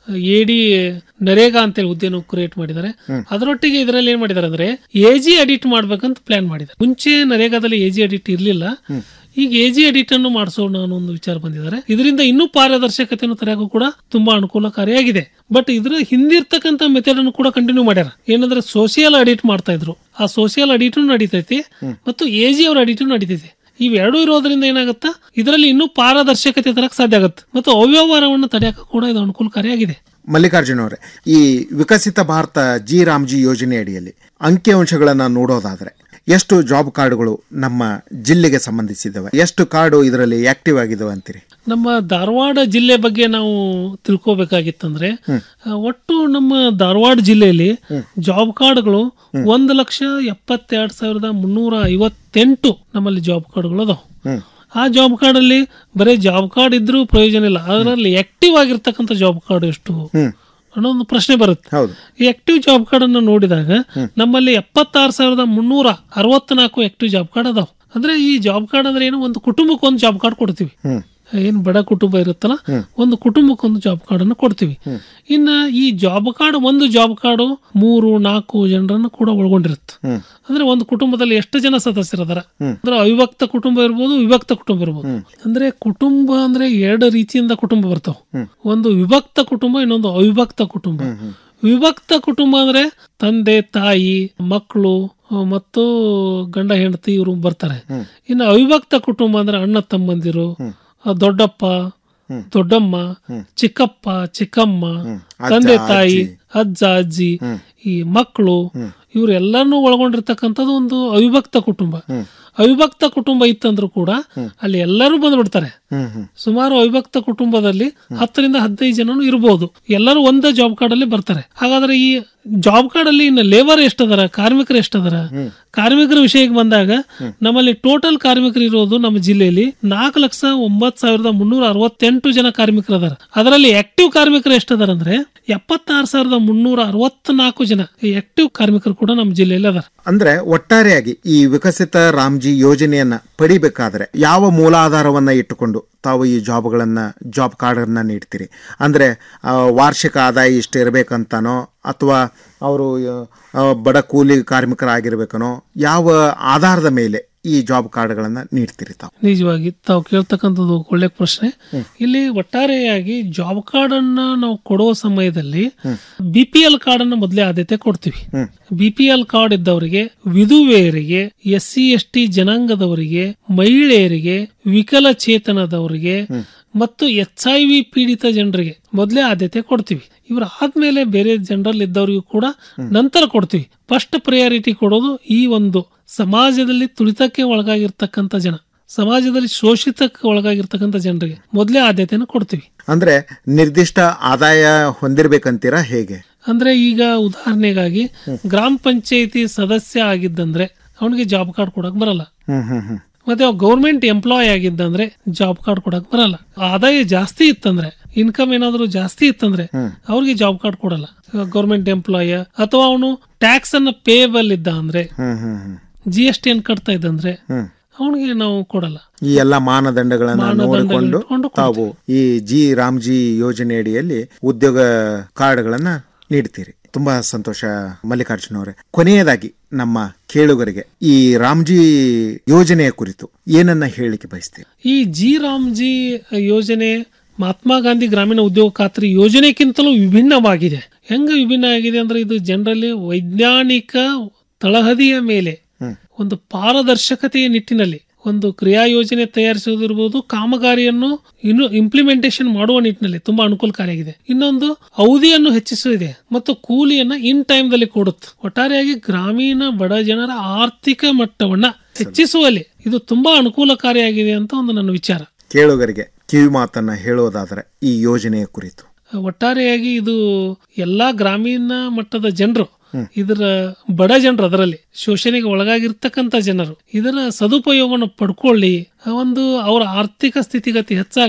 ಎಡಿ ನರೇಗಾ ಅಂತೇಳಿ ಹುದ್ದೆಯನ್ನು ಕ್ರಿಯೇಟ್ ಮಾಡಿದ್ದಾರೆ ಹ್ಮ್. ಅದರೊಟ್ಟಿಗೆ ಇದರಲ್ಲಿ ಏನ್ ಮಾಡಿದ್ದಾರೆ ಅಂದ್ರೆ ಎಜಿ ಅಡಿಟ್ ಮಾಡ್ಬೇಕಂತ ಪ್ಲಾನ್ ಮಾಡಿದ್ದಾರೆ ಮುಂಚೆ ನರೇಗಾದಲ್ಲಿ ಎಜಿ ಅಡಿಟ್ ಇರ್ಲಿಲ್ಲ ಈಗ ಎಜಿ ಅಡಿಟ್ ಅನ್ನು ಮಾಡಿಸೋಣ ಅನ್ನೋ ಒಂದು ವಿಚಾರ ಬಂದಿದ್ದಾರೆ ಇದರಿಂದ ಇನ್ನೂ ಪಾರದರ್ಶಕತೆಯನ್ನು ತರಕು ಕೂಡ ತುಂಬಾ ಅನುಕೂಲಕಾರಿಯಾಗಿದೆ ಬಟ್ ಇದ್ರ ಹಿಂದಿರ್ತಕ್ಕಂಥ ಮೆಥಡ್ ಅನ್ನು ಕೂಡ ಕಂಟಿನ್ಯೂ ಮಾಡ್ಯಾರ ಏನಂದ್ರೆ ಸೋಷಿಯಲ್ ಅಡಿಟ್ ಮಾಡ್ತಾ ಇದ್ರು ಆ ಸೋಷಿಯಲ್ ಅಡಿಟ್ ನಡೀತೈತಿ ಮತ್ತು ಎಜಿ ಅವರ ಅಡಿಟ್ ನಡೀತೈತಿ ಇವೆರಡೂ ಇರೋದ್ರಿಂದ ಏನಾಗುತ್ತಾ ಇದರಲ್ಲಿ ಇನ್ನೂ ಪಾರದರ್ಶಕತೆ ತರಕ್ ಸಾಧ್ಯ ಆಗುತ್ತೆ ಮತ್ತು ಅವ್ಯವಹಾರವನ್ನು ತಡೆಯಕ್ಕೆ ಕೂಡ ಇದು ಅನುಕೂಲಕಾರಿಯಾಗಿದೆ ಮಲ್ಲಿಕಾರ್ಜುನ ಅವರೇ ಈ ವಿಕಸಿತ ಭಾರತ ಜಿ ರಾಮ್ಜಿ ಯೋಜನೆ ಅಡಿಯಲ್ಲಿ ಅಂಕಿಅಂಶಗಳನ್ನ ನೋಡೋದಾದ್ರೆ ಎಷ್ಟು ಜಾಬ್ ಕಾರ್ಡ್ಗಳು ನಮ್ಮ ಜಿಲ್ಲೆಗೆ ಸಂಬಂಧಿಸಿದವೆ ಎಷ್ಟು ಕಾರ್ಡು ಇದರಲ್ಲಿ ಆಕ್ಟಿವ್ ಆಗಿದಾವೆ ಅಂತೀರಿ ನಮ್ಮ ಧಾರವಾಡ ಜಿಲ್ಲೆ ಬಗ್ಗೆ ನಾವು ತಿಳ್ಕೊಬೇಕಾಗಿತ್ತಂದ್ರೆ ಆ, ಒಟ್ಟು ನಮ್ಮ ಧಾರವಾಡ ಜಿಲ್ಲೆಯಲ್ಲಿ ಜಾಬ್ ಕಾರ್ಡ್ಗಳು ಒಂದು ಲಕ್ಷ ಎಪ್ಪತ್ತೆರಡು ಸಾವಿರದ ಮುನ್ನೂರ ಐವತ್ತೆಂಟು ನಮ್ಮಲ್ಲಿ ಜಾಬ್ ಕಾರ್ಡ್ಗಳು ಅದಾವ ಆ ಜಾಬ್ ಕಾರ್ಡ್ ಅಲ್ಲಿ ಬರೀ ಜಾಬ್ ಕಾರ್ಡ್ ಇದ್ರೂ ಪ್ರಯೋಜನ ಇಲ್ಲ ಅದರಲ್ಲಿ ಆಕ್ಟಿವ್ ಆಗಿರ್ತಕ್ಕಂಥ ಜಾಬ್ ಕಾರ್ಡ್ ಎಷ್ಟು ಅನ್ನೋ ಒಂದು ಪ್ರಶ್ನೆ ಬರುತ್ತೆ ಈ ಆಕ್ಟಿವ್ ಜಾಬ್ ಕಾರ್ಡ್ ಅನ್ನು ನೋಡಿದಾಗ ನಮ್ಮಲ್ಲಿ ಎಪ್ಪತ್ತಾರು ಸಾವಿರದ ಮುನ್ನೂರ ಅರವತ್ನಾಲ್ಕು ಆಕ್ಟಿವ್ ಜಾಬ್ ಕಾರ್ಡ್ ಅದಾವ ಅಂದ್ರೆ ಈ ಜಾಬ್ ಕಾರ್ಡ್ ಅಂದ್ರೆ ಏನು ಒಂದು ಕುಟುಂಬಕ್ಕೆ ಒಂದು ಜಾಬ್ ಕಾರ್ಡ್ ಕೊಡ್ತೀವಿ ಏನ್ ಬಡ ಕುಟುಂಬ ಇರುತ್ತಲ್ಲ ಒಂದು ಕುಟುಂಬಕ್ಕೆ ಒಂದು ಜಾಬ್ ಕಾರ್ಡ್ ಅನ್ನು ಕೊಡ್ತೀವಿ ಇನ್ನ ಈ ಜಾಬ್ ಕಾರ್ಡ್ ಒಂದು ಜಾಬ್ ಕಾರ್ಡ್ ಮೂರು ನಾಲ್ಕು ಜನರನ್ನು ಕೂಡ ಒಳಗೊಂಡಿರುತ್ತೆ ಅಂದ್ರೆ ಒಂದು ಕುಟುಂಬದಲ್ಲಿ ಎಷ್ಟು ಜನ ಸದಸ್ಯರದಾರ ಅಂದ್ರೆ ಅವಿಭಕ್ತ ಕುಟುಂಬ ಇರ್ಬೋದು ವಿಭಕ್ತ ಕುಟುಂಬ ಇರ್ಬೋದು ಅಂದ್ರೆ ಕುಟುಂಬ ಅಂದ್ರೆ ಎರಡು ರೀತಿಯಿಂದ ಕುಟುಂಬ ಬರ್ತಾವ ಒಂದು ವಿಭಕ್ತ ಕುಟುಂಬ ಇನ್ನೊಂದು ಅವಿಭಕ್ತ ಕುಟುಂಬ ವಿಭಕ್ತ ಕುಟುಂಬ ಅಂದ್ರೆ ತಂದೆ ತಾಯಿ ಮಕ್ಕಳು ಮತ್ತು ಗಂಡ ಹೆಂಡತಿ ಇವರು ಬರ್ತಾರೆ ಇನ್ನು ಅವಿಭಕ್ತ ಕುಟುಂಬ ಅಂದ್ರೆ ಅಣ್ಣ ತಮ್ಮಂದಿರು ಆ, ದೊಡ್ಡಪ್ಪ ದೊಡ್ಡಮ್ಮ ಚಿಕ್ಕಪ್ಪ ಚಿಕ್ಕಮ್ಮ ತಂದೆ ಅಜ್ಜ, ತಾಯಿ ಅಜ್ಜಿ. ಅಜ್ಜ ಅಜ್ಜಿ ಈ ಮಕ್ಕಳು ಇವರೆಲ್ಲರನ್ನೂ ಒಳಗೊಂಡಿರ್ತಕ್ಕಂಥದ್ದು ಒಂದು ಅವಿಭಕ್ತ ಕುಟುಂಬ ಅವಿಭಕ್ತ ಕುಟುಂಬ ಇತ್ತಂದ್ರೂ ಕೂಡ ಅಲ್ಲಿ ಎಲ್ಲರೂ ಬಂದ್ಬಿಡ್ತಾರೆ ಸುಮಾರು ಅವಿಭಕ್ತ ಕುಟುಂಬದಲ್ಲಿ ಹತ್ತರಿಂದ ಹದಿನೈದು ಜನನು ಇರಬಹುದು ಎಲ್ಲರೂ ಒಂದೇ ಜಾಬ್ ಕಾರ್ಡ್ ಅಲ್ಲಿ ಬರ್ತಾರೆ ಹಾಗಾದ್ರೆ ಈ ಜಾಬ್ ಕಾರ್ಡ್ ಅಲ್ಲಿ ಇನ್ನು ಲೇಬರ್ ಎಷ್ಟದಾರ ಕಾರ್ಮಿಕರು ಎಷ್ಟದಾರ ಕಾರ್ಮಿಕರ ವಿಷಯಕ್ಕೆ ಬಂದಾಗ ನಮ್ಮಲ್ಲಿ ಟೋಟಲ್ ಕಾರ್ಮಿಕರು ಇರೋದು ನಮ್ಮ ಜಿಲ್ಲೆಯಲ್ಲಿ ನಾಲ್ಕು ಲಕ್ಷ ಒಂಬತ್ ಸಾವಿರದ ಮುನ್ನೂರ ಅರವತ್ತೆಂಟು ಜನ ಕಾರ್ಮಿಕರು ಅದಾರ ಅದರಲ್ಲಿ ಆಕ್ಟಿವ್ ಕಾರ್ಮಿಕರು ಎಷ್ಟದಾರ ಅಂದ್ರೆ ಎಪ್ಪತ್ತಾರು ಸಾವಿರದ ಮುನ್ನೂರ ಅರವತ್ನಾಲ್ಕು ಜನ ಈ ಆಕ್ಟಿವ್ ಕಾರ್ಮಿಕರು ಕೂಡ ನಮ್ಮ ಜಿಲ್ಲೆಯಲ್ಲಿ ಅದಾರ ಅಂದ್ರೆ ಒಟ್ಟಾರೆಯಾಗಿ ಈ ವಿಕಸಿತ ರಾಮ್ಜಿ ಯೋಜನೆಯನ್ನ ಪಡಿಬೇಕಾದ್ರೆ ಯಾವ ಮೂಲಾಧಾರವನ್ನ ಇಟ್ಟುಕೊಂಡು ತಾವು ಈ ಜಾಬ್ಗಳನ್ನ ಜಾಬ್ ಕಾರ್ಡ್ ಅನ್ನ ನೀಡ್ತೀರಿ ಅಂದ್ರೆ ಆ, ವಾರ್ಷಿಕ ಆದಾಯ ಇಷ್ಟು ಇರಬೇಕಂತಾನೋ ಅಥವಾ ಅವರು ಆ, ಬಡ ಕೂಲಿ ಕಾರ್ಮಿಕರಾಗಿರ್ಬೇಕನೋ ಯಾವ ಆಧಾರದ ಮೇಲೆ ಈ ಜಾಬ್ ಕಾರ್ಡ್ಗಳನ್ನ ನೀಡ್ತೀರಿ ತಾವು ನಿಜವಾಗಿ ತಾವು ಕೇಳ್ತಕ್ಕಂಥದ್ದು ಒಳ್ಳೆ ಪ್ರಶ್ನೆ ಇಲ್ಲಿ ಒಟ್ಟಾರೆಯಾಗಿ ಜಾಬ್ ಕಾರ್ಡ್ ಅನ್ನ ನಾವು ಕೊಡುವ ಸಮಯದಲ್ಲಿ ಬಿ ಪಿ ಎಲ್ ಕಾರ್ಡ್ ಅನ್ನ ಮೊದಲೇ ಆದ್ಯತೆ ಕೊಡ್ತೀವಿ ಬಿ ಪಿ ಎಲ್ ಕಾರ್ಡ್ ಇದ್ದವರಿಗೆ ವಿಧುವೆಯರಿಗೆ ಎಸ್ ಸಿ ಎಸ್ ಟಿ ಜನಾಂಗದವರಿಗೆ ಮಹಿಳೆಯರಿಗೆ ವಿಕಲಚೇತನದವರಿಗೆ ಮತ್ತು ಎಚ್ ಐ ವಿ ಪೀಡಿತ ಜನರಿಗೆ ಮೊದಲೇ ಆದ್ಯತೆ ಕೊಡ್ತೀವಿ ಇವ್ರ ಆದ್ಮೇಲೆ ಬೇರೆ ಜನರಲ್ ಇದ್ದವರಿಗೂ ಕೂಡ ನಂತರ ಕೊಡ್ತೀವಿ ಫಸ್ಟ್ ಪ್ರಯಾರಿಟಿ ಕೊಡೋದು ಈ ಒಂದು ಸಮಾಜದಲ್ಲಿ ತುಳಿತಕ್ಕೆ ಒಳಗಾಗಿರ್ತಕ್ಕಂಥ ಜನ ಸಮಾಜದಲ್ಲಿ ಶೋಷಿತಕ್ಕೆ ಒಳಗಾಗಿರ್ತಕ್ಕಂಥ ಜನರಿಗೆ ಮೊದಲೇ ಆದ್ಯತೆಯನ್ನು ಕೊಡ್ತೀವಿ ಅಂದ್ರೆ ನಿರ್ದಿಷ್ಟ ಆದಾಯ ಹೊಂದಿರ್ಬೇಕಂತೀರಾ ಹೇಗೆ ಅಂದ್ರೆ ಈಗ ಉದಾಹರಣೆಗಾಗಿ ಗ್ರಾಮ ಪಂಚಾಯತಿ ಸದಸ್ಯ ಆಗಿದ್ದಂದ್ರೆ ಅವನಿಗೆ ಜಾಬ್ ಕಾರ್ಡ್ ಕೊಡಕ್ ಬರಲ್ಲ ಹ್ಮ್ ಹ್ಮ್ ಹ್ಮ್ ಮತ್ತೆ ಗೌರ್ಮೆಂಟ್ ಎಂಪ್ಲಾಯ್ ಆಗಿದ್ದಂದ್ರೆ ಜಾಬ್ ಕಾರ್ಡ್ ಕೊಡಕ್ ಬರಲ್ಲ ಆದಾಯ ಜಾಸ್ತಿ ಇತ್ತಂದ್ರೆ ಇನ್ಕಮ್ ಏನಾದ್ರು ಜಾಸ್ತಿ ಇತ್ತಂದ್ರೆ ಅವ್ರಿಗೆ ಜಾಬ್ ಕಾರ್ಡ್ ಕೊಡಲ್ಲ ಗೌರ್ಮೆಂಟ್ ಎಂಪ್ಲಾಯ್ ಅಥವಾ ಅವನು ಟ್ಯಾಕ್ಸ್ ಅನ್ನ ಪೇಬಲ್ ಇದ್ದ ಅಂದ್ರೆ ಹ್ಮ್ ಹ್ಮ್ ಹ್ಮ್ ಜಿ ಎಸ್ ಟಿ ಅನ್ನು ಕಟ್ತಾ ಇದ್ದಂದ್ರೆ ಹ್ಮ್ ಅವನಿಗೆ ನಾವು ಕೊಡಲ್ಲ ಈ ಎಲ್ಲ ಮಾನದಂಡಗಳನ್ನ ಮಾನದಂಡಗಳು ನೋಡಿಕೊಂಡು ಇಟ್ಕೊಂಡು ತಾವು ಈ ಜಿ ರಾಮ್ಜಿ ಯೋಜನೆ ಅಡಿಯಲ್ಲಿ ಉದ್ಯೋಗ ಕಾರ್ಡ್ಗಳನ್ನ ನೀಡ್ತೀರಿ ತುಂಬಾ ಸಂತೋಷ ಮಲ್ಲಿಕಾರ್ಜುನ ಅವರೇ ಕೊನೆಯದಾಗಿ ನಮ್ಮ ಕೇಳುಗರಿಗೆ ಈ ರಾಮ್ಜಿ ಯೋಜನೆಯ ಕುರಿತು ಏನನ್ನ ಹೇಳಿಕೆ ಬಯಸ್ತೀರಿ ಈ ಜಿ ರಾಮ್ಜಿ ಯೋಜನೆ ಮಹಾತ್ಮ ಗಾಂಧಿ ಗ್ರಾಮೀಣ ಉದ್ಯೋಗ ಖಾತ್ರಿ ಯೋಜನೆಗಿಂತಲೂ ವಿಭಿನ್ನವಾಗಿದೆ ಹೆಂಗ ವಿಭಿನ್ನ ಆಗಿದೆ ಅಂದ್ರೆ ಇದು ಜನರಲ್ಲಿ ವೈಜ್ಞಾನಿಕ ತಳಹದಿಯ ಮೇಲೆ ಒಂದು ಪಾರದರ್ಶಕತೆಯ ನಿಟ್ಟಿನಲ್ಲಿ ಒಂದು ಕ್ರಿಯಾ ಯೋಜನೆ ತಯಾರಿಸುವುದಿರ್ಬೋದು ಕಾಮಗಾರಿಯನ್ನು ಇನ್ನು ಇಂಪ್ಲಿಮೆಂಟೇಷನ್ ಮಾಡುವ ನಿಟ್ಟಿನಲ್ಲಿ ತುಂಬಾ ಅನುಕೂಲಕಾರಿಯಾಗಿದೆ ಇನ್ನೊಂದು ಅವಧಿಯನ್ನು ಹೆಚ್ಚಿಸುತ್ತಿದೆ ಮತ್ತು ಕೂಲಿಯನ್ನ ಇನ್ ಟೈಮ್ ದಲ್ಲಿ ಕೊಡುತ್ತೆ ಒಟ್ಟಾರೆಯಾಗಿ ಗ್ರಾಮೀಣ ಬಡ ಜನರ ಆರ್ಥಿಕ ಮಟ್ಟವನ್ನ ಹೆಚ್ಚಿಸುವಲ್ಲಿ ಇದು ತುಂಬಾ ಅನುಕೂಲಕಾರಿಯಾಗಿದೆ ಅಂತ ಒಂದು ನನ್ನ ವಿಚಾರ ಕೇಳುಗರಿಗೆ ಕಿವಿ ಮಾತನ್ನ ಹೇಳೋದಾದ್ರೆ ಈ ಯೋಜನೆಯ ಕುರಿತು ಒಟ್ಟಾರೆಯಾಗಿ ಇದು ಎಲ್ಲಾ ಗ್ರಾಮೀಣ ಮಟ್ಟದ ಜನರು ಇದರ ಬಡ ಜನರು ಅದರಲ್ಲಿ ಶೋಷಣೆಗೆ ಒಳಗಾಗಿರ್ತಕ್ಕಂಥ ಜನರು ಇದರ ಸದುಪಯೋಗವನ್ನು ಪಡ್ಕೊಳ್ಳಿ ಆ ಒಂದು ಅವರ ಆರ್ಥಿಕ ಸ್ಥಿತಿಗತಿ ಹೆಚ್ಚಾಗಲಿ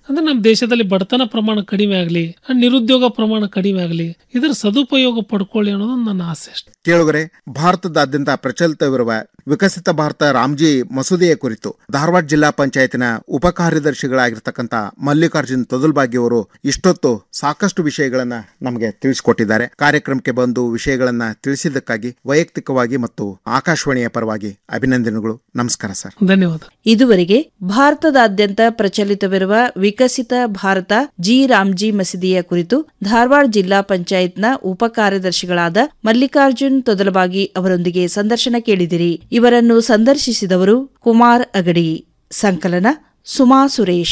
ಅಂದ್ರೆ ನಮ್ಮ ದೇಶದಲ್ಲಿ ಬಡತನ ಪ್ರಮಾಣ ಕಡಿಮೆ ಆಗಲಿ ನಿರುದ್ಯೋಗ ಪ್ರಮಾಣ ಕಡಿಮೆ ಆಗಲಿ ಇದರ ಸದುಪಯೋಗ ಪಡ್ಕೊಳ್ಳಿ ಅನ್ನೋದು ನನ್ನ ಆಸೆ ಅಷ್ಟೆ ಕೇಳುಗರೆ ಭಾರತದಾದ್ಯಂತ ಪ್ರಚಲಿತವಿರುವ ವಿಕಸಿತ ಭಾರತ ರಾಮ್ಜಿ ಮಸೂದೆಯ ಕುರಿತು ಧಾರವಾಡ ಜಿಲ್ಲಾ ಪಂಚಾಯತಿನ ಉಪ ಕಾರ್ಯದರ್ಶಿಗಳಾಗಿರ್ತಕ್ಕಂಥ ಮಲ್ಲಿಕಾರ್ಜುನ್ ತೊದಲ್ಬಾಗಿ ಅವರು ಇಷ್ಟೊತ್ತು ಸಾಕಷ್ಟು ವಿಷಯಗಳನ್ನ ನಮಗೆ ತಿಳಿಸಿಕೊಟ್ಟಿದ್ದಾರೆ ಕಾರ್ಯಕ್ರಮಕ್ಕೆ ಬಂದು ವಿಷಯಗಳನ್ನ ತಿಳಿಸಿದ್ದಕ್ಕಾಗಿ ವೈಯಕ್ತಿಕವಾಗಿ ಮತ್ತು ಆಕಾಶವಾಣಿಯ ಪರವಾಗಿ ಅಭಿನಂದನೆಗಳು ನಮಸ್ಕಾರ ಸರ್ ಧನ್ಯವಾದ ಇದುವರೆಗೆ ಭಾರತದಾದ್ಯಂತ ಪ್ರಚಲಿತವಿರುವ ವಿಕಸಿತ ಭಾರತ ಜಿ ರಾಮ್ಜಿ ಮಸೀದಿಯ ಕುರಿತು ಧಾರವಾಡ ಜಿಲ್ಲಾ ಪಂಚಾಯತ್ನ ಉಪ ಕಾರ್ಯದರ್ಶಿಗಳಾದ ಮಲ್ಲಿಕಾರ್ಜುನ್ ತೊದಲಬಾಗಿ ಅವರೊಂದಿಗೆ ಸಂದರ್ಶನ ಕೇಳಿದಿರಿ ಇವರನ್ನು ಸಂದರ್ಶಿಸಿದವರು ಕುಮಾರ್ ಅಗಡಿ ಸಂಕಲನ ಸುಮಾ ಸುರೇಶ್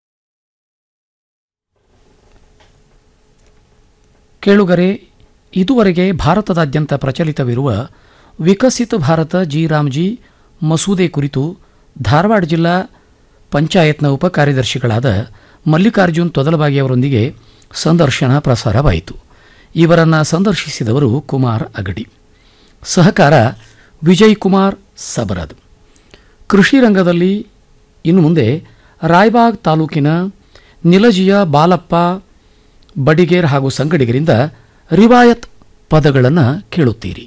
ಕೇಳುಗರೆ ಇದುವರೆಗೆ ಭಾರತದಾದ್ಯಂತ ಪ್ರಚಲಿತವಿರುವ ವಿಕಸಿತ ಭಾರತ ಜಿ ರಾಮ್ಜಿ ಮಸೂದೆ ಕುರಿತು ಧಾರವಾಡ ಜಿಲ್ಲಾ ಪಂಚಾಯತ್ನ ಉಪ ಕಾರ್ಯದರ್ಶಿಗಳಾದ ಮಲ್ಲಿಕಾರ್ಜುನ್ ತೊದಲಬಾಗಿ ಅವರೊಂದಿಗೆ ಸಂದರ್ಶನ ಪ್ರಸಾರವಾಯಿತು ಇವರನ್ನು ಸಂದರ್ಶಿಸಿದವರು ಕುಮಾರ್ ಅಗಡಿ ಸಹಕಾರ ವಿಜಯ್ ಕುಮಾರ್ ಸಬರದ್ ಕೃಷಿ ರಂಗದಲ್ಲಿ ಇನ್ನು ಮುಂದೆ ರಾಯಬಾಗ್ ತಾಲೂಕಿನ ನಿಲಜಿಯ ಬಾಲಪ್ಪ ಬಡಿಗೇರ್ ಹಾಗೂ ಸಂಗಡಿಗರಿಂದ ರಿವಾಯತ್ ಪದಗಳನ್ನು ಕೇಳುತ್ತೀರಿ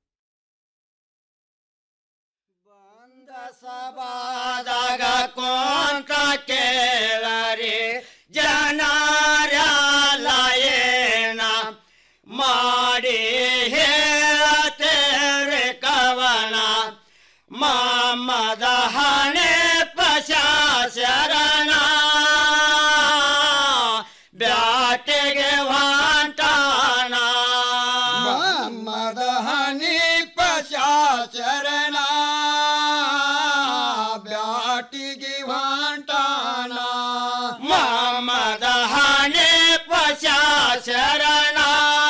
ಸಭಾದಾಗ ಕೊಂತ ಕೇಳರಿ ಜನರ್ಯಾಲಯೇನ ಮಾಡಿ ಹೇಳತೇರೆ ಕವನ ಮಮ್ಮದ ಹಣೆ ಪಶಾಶರಣ ಬ್ಯಾಟಿಗೆ ವಾಂಟಾನ ಮಮ್ಮದ ಹಣಿ ಪಶಾಶರಣ ಬ್ಯಾಟಿಗೆ ವಾಂಟಾನ ಮಮ್ಮದ ಹಣೆ ಪಶಾಶರಣ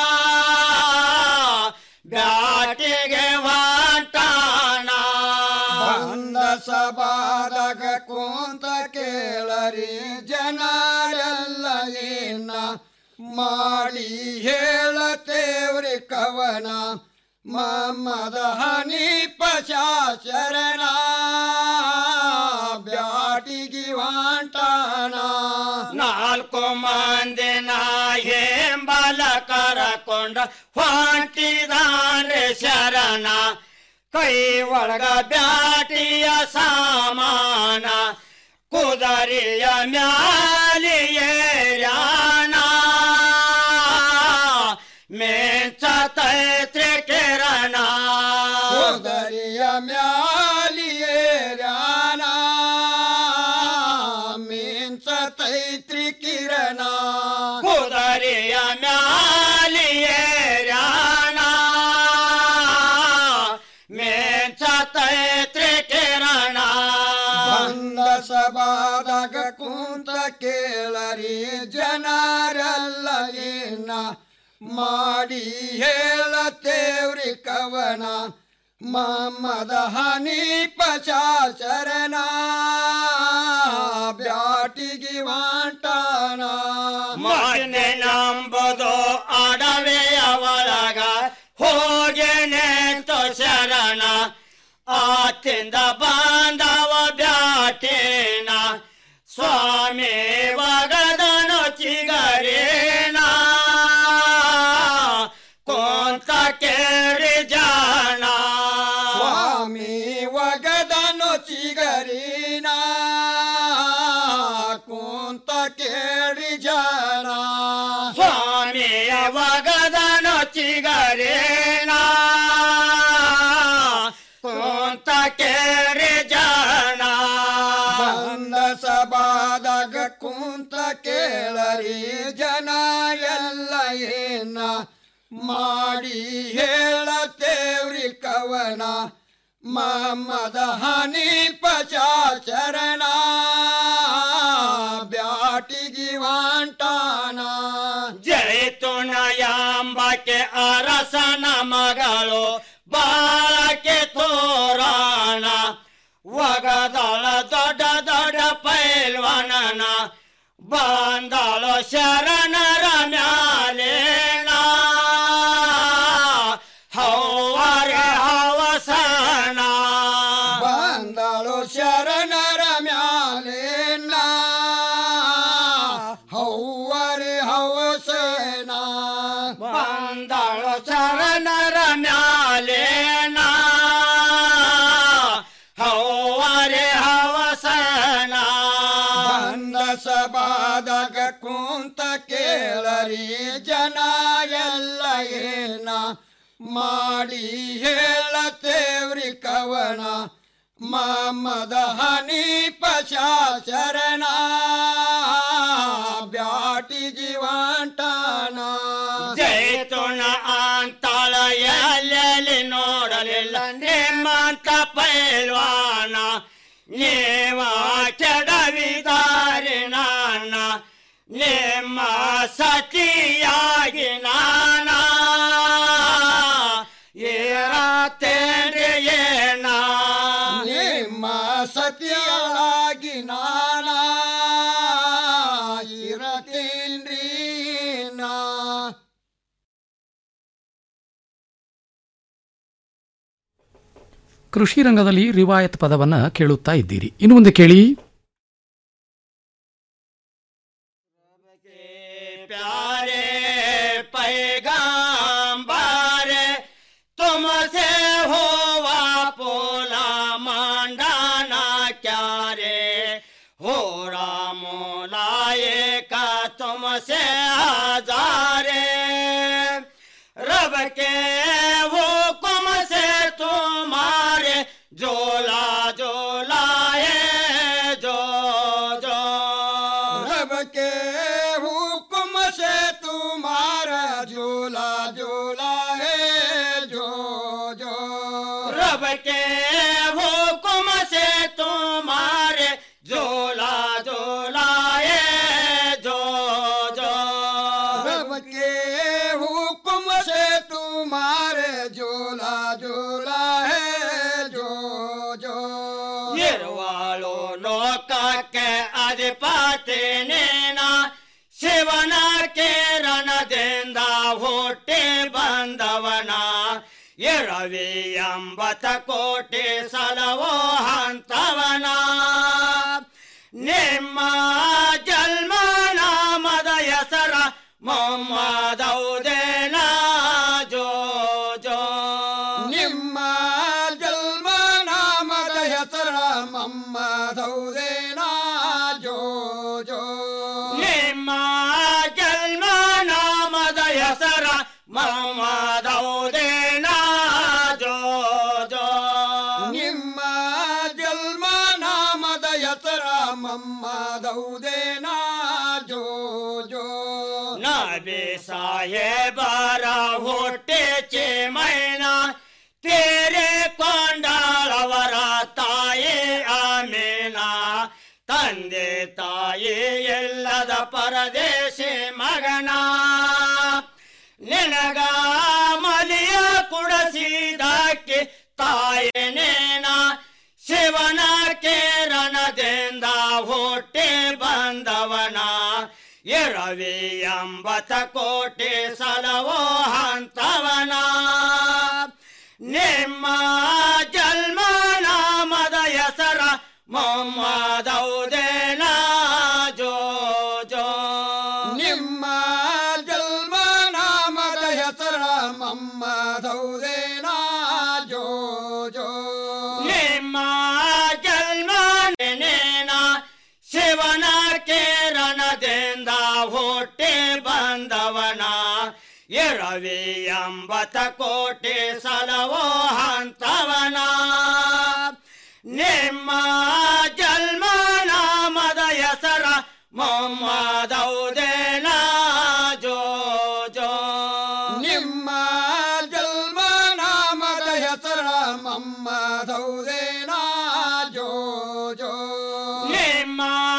ಬ್ಯಾಟಿಗೆ ವಾಂಟಾನ ಬಂದ ಸಭಾದಾಗ ಕುಂತ ಕೇಳರಿ ಜನರೆಲ್ಲ ಏನ ಮಾಡಿ ಹೇಳತೇವ್ರಿ ಕವನ ಮಮ್ಮದ ಹನಿ ಪಶಾಶರಣ ಬ್ಯಾಟಿಗಿ ವಾಂಟಾನ ನಾಲ್ಕು ಮಂದಿನ ಹೇಂಬಲ ಕರಕೊಂಡ ಹೊಂಟಿದಾನೆ ಶರಣ ಕೈ ಒಳಗ ಬ್ಯಾಟಿಯ ಸಾಮಾನ ಕುದರಿಯ ಮ್ಯಾಲಿಯೇರ್ಯಾಣ ಮೇಂಚ ತೈತ್ರಿ ಕಿರಣ ಕುದರಿಯ ಮ್ಯಾಲಿಯೇರ್ಯಾಣ ಮೇಂಚ ತೈತ್ರಿ ಕಿರಣ ಕುದರಿಯ ಮ್ಯಾಲಿಯೇರ್ಯಾಣ ಮೇಂಚ ತೈತ್ರಿ ಕಿರಣ ಬಂದ ಸಭಾದಾಗ ಕುಂತ ಕೇಳರಿ ಜನರೆಲ್ಲ ಏನ ಮಾಡಿ ಹೇಳತೇವ್ರಿ ಕವನ ಮಮ್ಮದ ಹನಿ ಪಶಾಶರಣ ಬ್ಯಾಟಿಗಿ ವಾಂಟಾನ ಮೊನ್ನೆ ನಂಬುದು ಅಡವೆಯ ಒಳಗ ಹೋಗೇನೆಂತ ಶರಣ ಆತಿಂದ ಬಾಂಧವ ಬ್ಯಾಟೇನ ಸ್ವಾಮಿ ವಗದನು ಚಿಗರೇನ ಕೊಂತ ಕೇಳಿ ಜಾಣ ಸ್ವಾಮಿ ವಗದನು ಚಿಗರೀನ ಕುಂತ ಕೇಳಿ ಜಾಣ ಸ್ವಾಮಿಯ ವಗದನು ಚಿಗರೇನ ಕುಂತ ಕೇಳಿ ಜಾಣ ಬಂದ ಸಭಾದಾಗ ಕುಂತ ಕೇಳರಿ ಜನ ಎಲ್ಲ ಏನ ಮಾಡಿ ಹೇಳತೇವ್ರಿ ಕವನ ಮಮ್ಮದ ಹನಿ ಪಶಾಚರಣ ಬ್ಯಾಟಿಗಿ ವಾಂಟಾನ ಜೈತುಣ ಎಂಬಕ್ಕೆ ಅರಸನ ಮಗಳು ಬಾಳಕ್ಕೆ ತೋರಾಣ ಒಗದಳ ದೊಡ್ಡ ದೊಡ್ಡ ಪೈಲ್ವನನ ಬಂದಳು ಶರಣರ ಮ್ಯಾಲೇನ ಹೌವರೆ ಹವಸನ ಬಂದಳು ಶರಣರ ಮ್ಯಾಲೇನ ಸಭಾದಾಗ ಕುಂತ ಕೇಳರಿ ಜನ ಎಲ್ಲ ಏನ ಮಾಡಿ ಹೇಳತೇವ್ರಿ ಕವನ ಮಮ್ಮದ ಹನೀಪ ಶಾಸರಣ ಬ್ಯಾಟಿ ಜೀವಂಟಾನ ಜೈತುಣ ಅಂತಾಳ ಎಲ್ಲೆಲ್ಲಿ ನೋಡಲಿಲ್ಲ ನಿಮ್ಮಂತ ಪೈಲ್ವಾನ ನೀವ ಕೆಡವಿದಾರಿ ನಾನ ನಿಮ್ಮ ಸತಿಯಾಗಿ ನಾನ ಇರತೇನೆ ಏನ ನಿಮ್ಮ ಸತಿಯಾಗಿ ನಾನ ಇರತೇನ್ರಿ ನಾ ಕೃಷಿ ರಂಗದಲ್ಲಿ ರಿವಾಯತ್ ಪದವನ್ನು ಕೇಳುತ್ತಾ ಇದ್ದೀರಿ ಇನ್ನು ಮುಂದೆ ಕೇಳಿ प्यारे पैगंबर तुमसे हुआ पोला मांडाना क्या रे हो रामोलाए का तुमसे हजारे रब के हुक्म से तुम्हारे जोला जोला है जो जो रब के हुक्म से तुम्हारा झूला झूला है जो जो रब के हुक्म से तुम्हारे झोला झोला है जो जो रब के हुक्म से तुम्हारे झूला झूला है जो जो ನಿರ್ವಾಳು ಲೋಕಕ್ಕೆ ಅಧಿಪತಿ ನೇನ ಶಿವನ ಕಿರಣದಿಂದ ಹುಟ್ಟಿ ಬಂದವನ ಇರವಿ ಎಂಬತ್ತ ಕೋಟಿ ಸಲವೋ ಹಂತವನ ನಿಮ್ಮ ಜನ್ಮ ನಾಮದ ಹೆಸರ ಮೊಮ್ಮದೌದೇನ ಜೋ ಜೋ ನಿಮ್ಮ ಜನ್ಮ ನಾಮದ ಹೆಸರ ಮಮ್ಮದೌದೇನಾ ಜೋ ಜೋ ನಿಮ್ಮ ಜನ್ಮ ನಾಮದ ಹೆಸರ ಮೊಮ್ಮದೌದೇನ ಜೋ ಜೋ ನಿಮ್ಮ ಜನ್ಮ ನಾಮದ ಹೆಸರ ಮಮ್ಮದೌದೇನಾ ಜೋ ಜೋ ನಬಿ ಸಾಹೇಬರ ಹುಟ್ಟಿ ಚಿಮೈನ ತೇರೆ ಕೊಂಡಾಳವರ ತಾಯಿ ಆಮೇನ ತಂದೆ ತಾಯಿ ಎಲ್ಲದ ಪರದೇಶಿ ಮಗನ ನಿನಗ ಮಲಿಯ ಕುಡಸಿದಕ್ಕೆ ತಾಯಿನೇನ ಶಿವನ ಕಿರಣದಿಂದ ಹುಟ್ಟಿ ಬಂದವನ ಇರವಿ ಎಂಬತ್ತ ಕೋಟಿ ಸಲವೋ ಹಂತವನ ನಿಮ್ಮ ಜನ್ಮ ನಾಮದ ಹೆಸರ ಮೊಮ್ಮದೌದೇನ ಜೋ ಜೋ ನಿಮ್ಮ ಜನ್ಮ ನಾಮದ ಹೆಸರ ಮಮ್ಮದೌದೇನಾ ಜೋ ಜೋ ನಿಮ್ಮ ಜನ್ಮ ನೆನೇನ ಶಿವನ ಕಿರಣದಿಂದ ಹುಟ್ಟಿ ಬಂದವನ ಇರವಿ ಎಂಬತ್ತ ಕೋಟಿ ಸಲವೋ ಹಂತವನ ನಿಮ್ಮ ಜನ್ಮ ನಾಮದ ಹೆಸರ ಮೊಮ್ಮದೌದೇನ ಜೋ ಜೋ ನಿಮ್ಮ ಜನ್ಮ ನಾಮದ ಹೆಸರ ಮಮ್ಮದೌದೇನಾ ಜೋ ಜೋ ನಿಮ್ಮ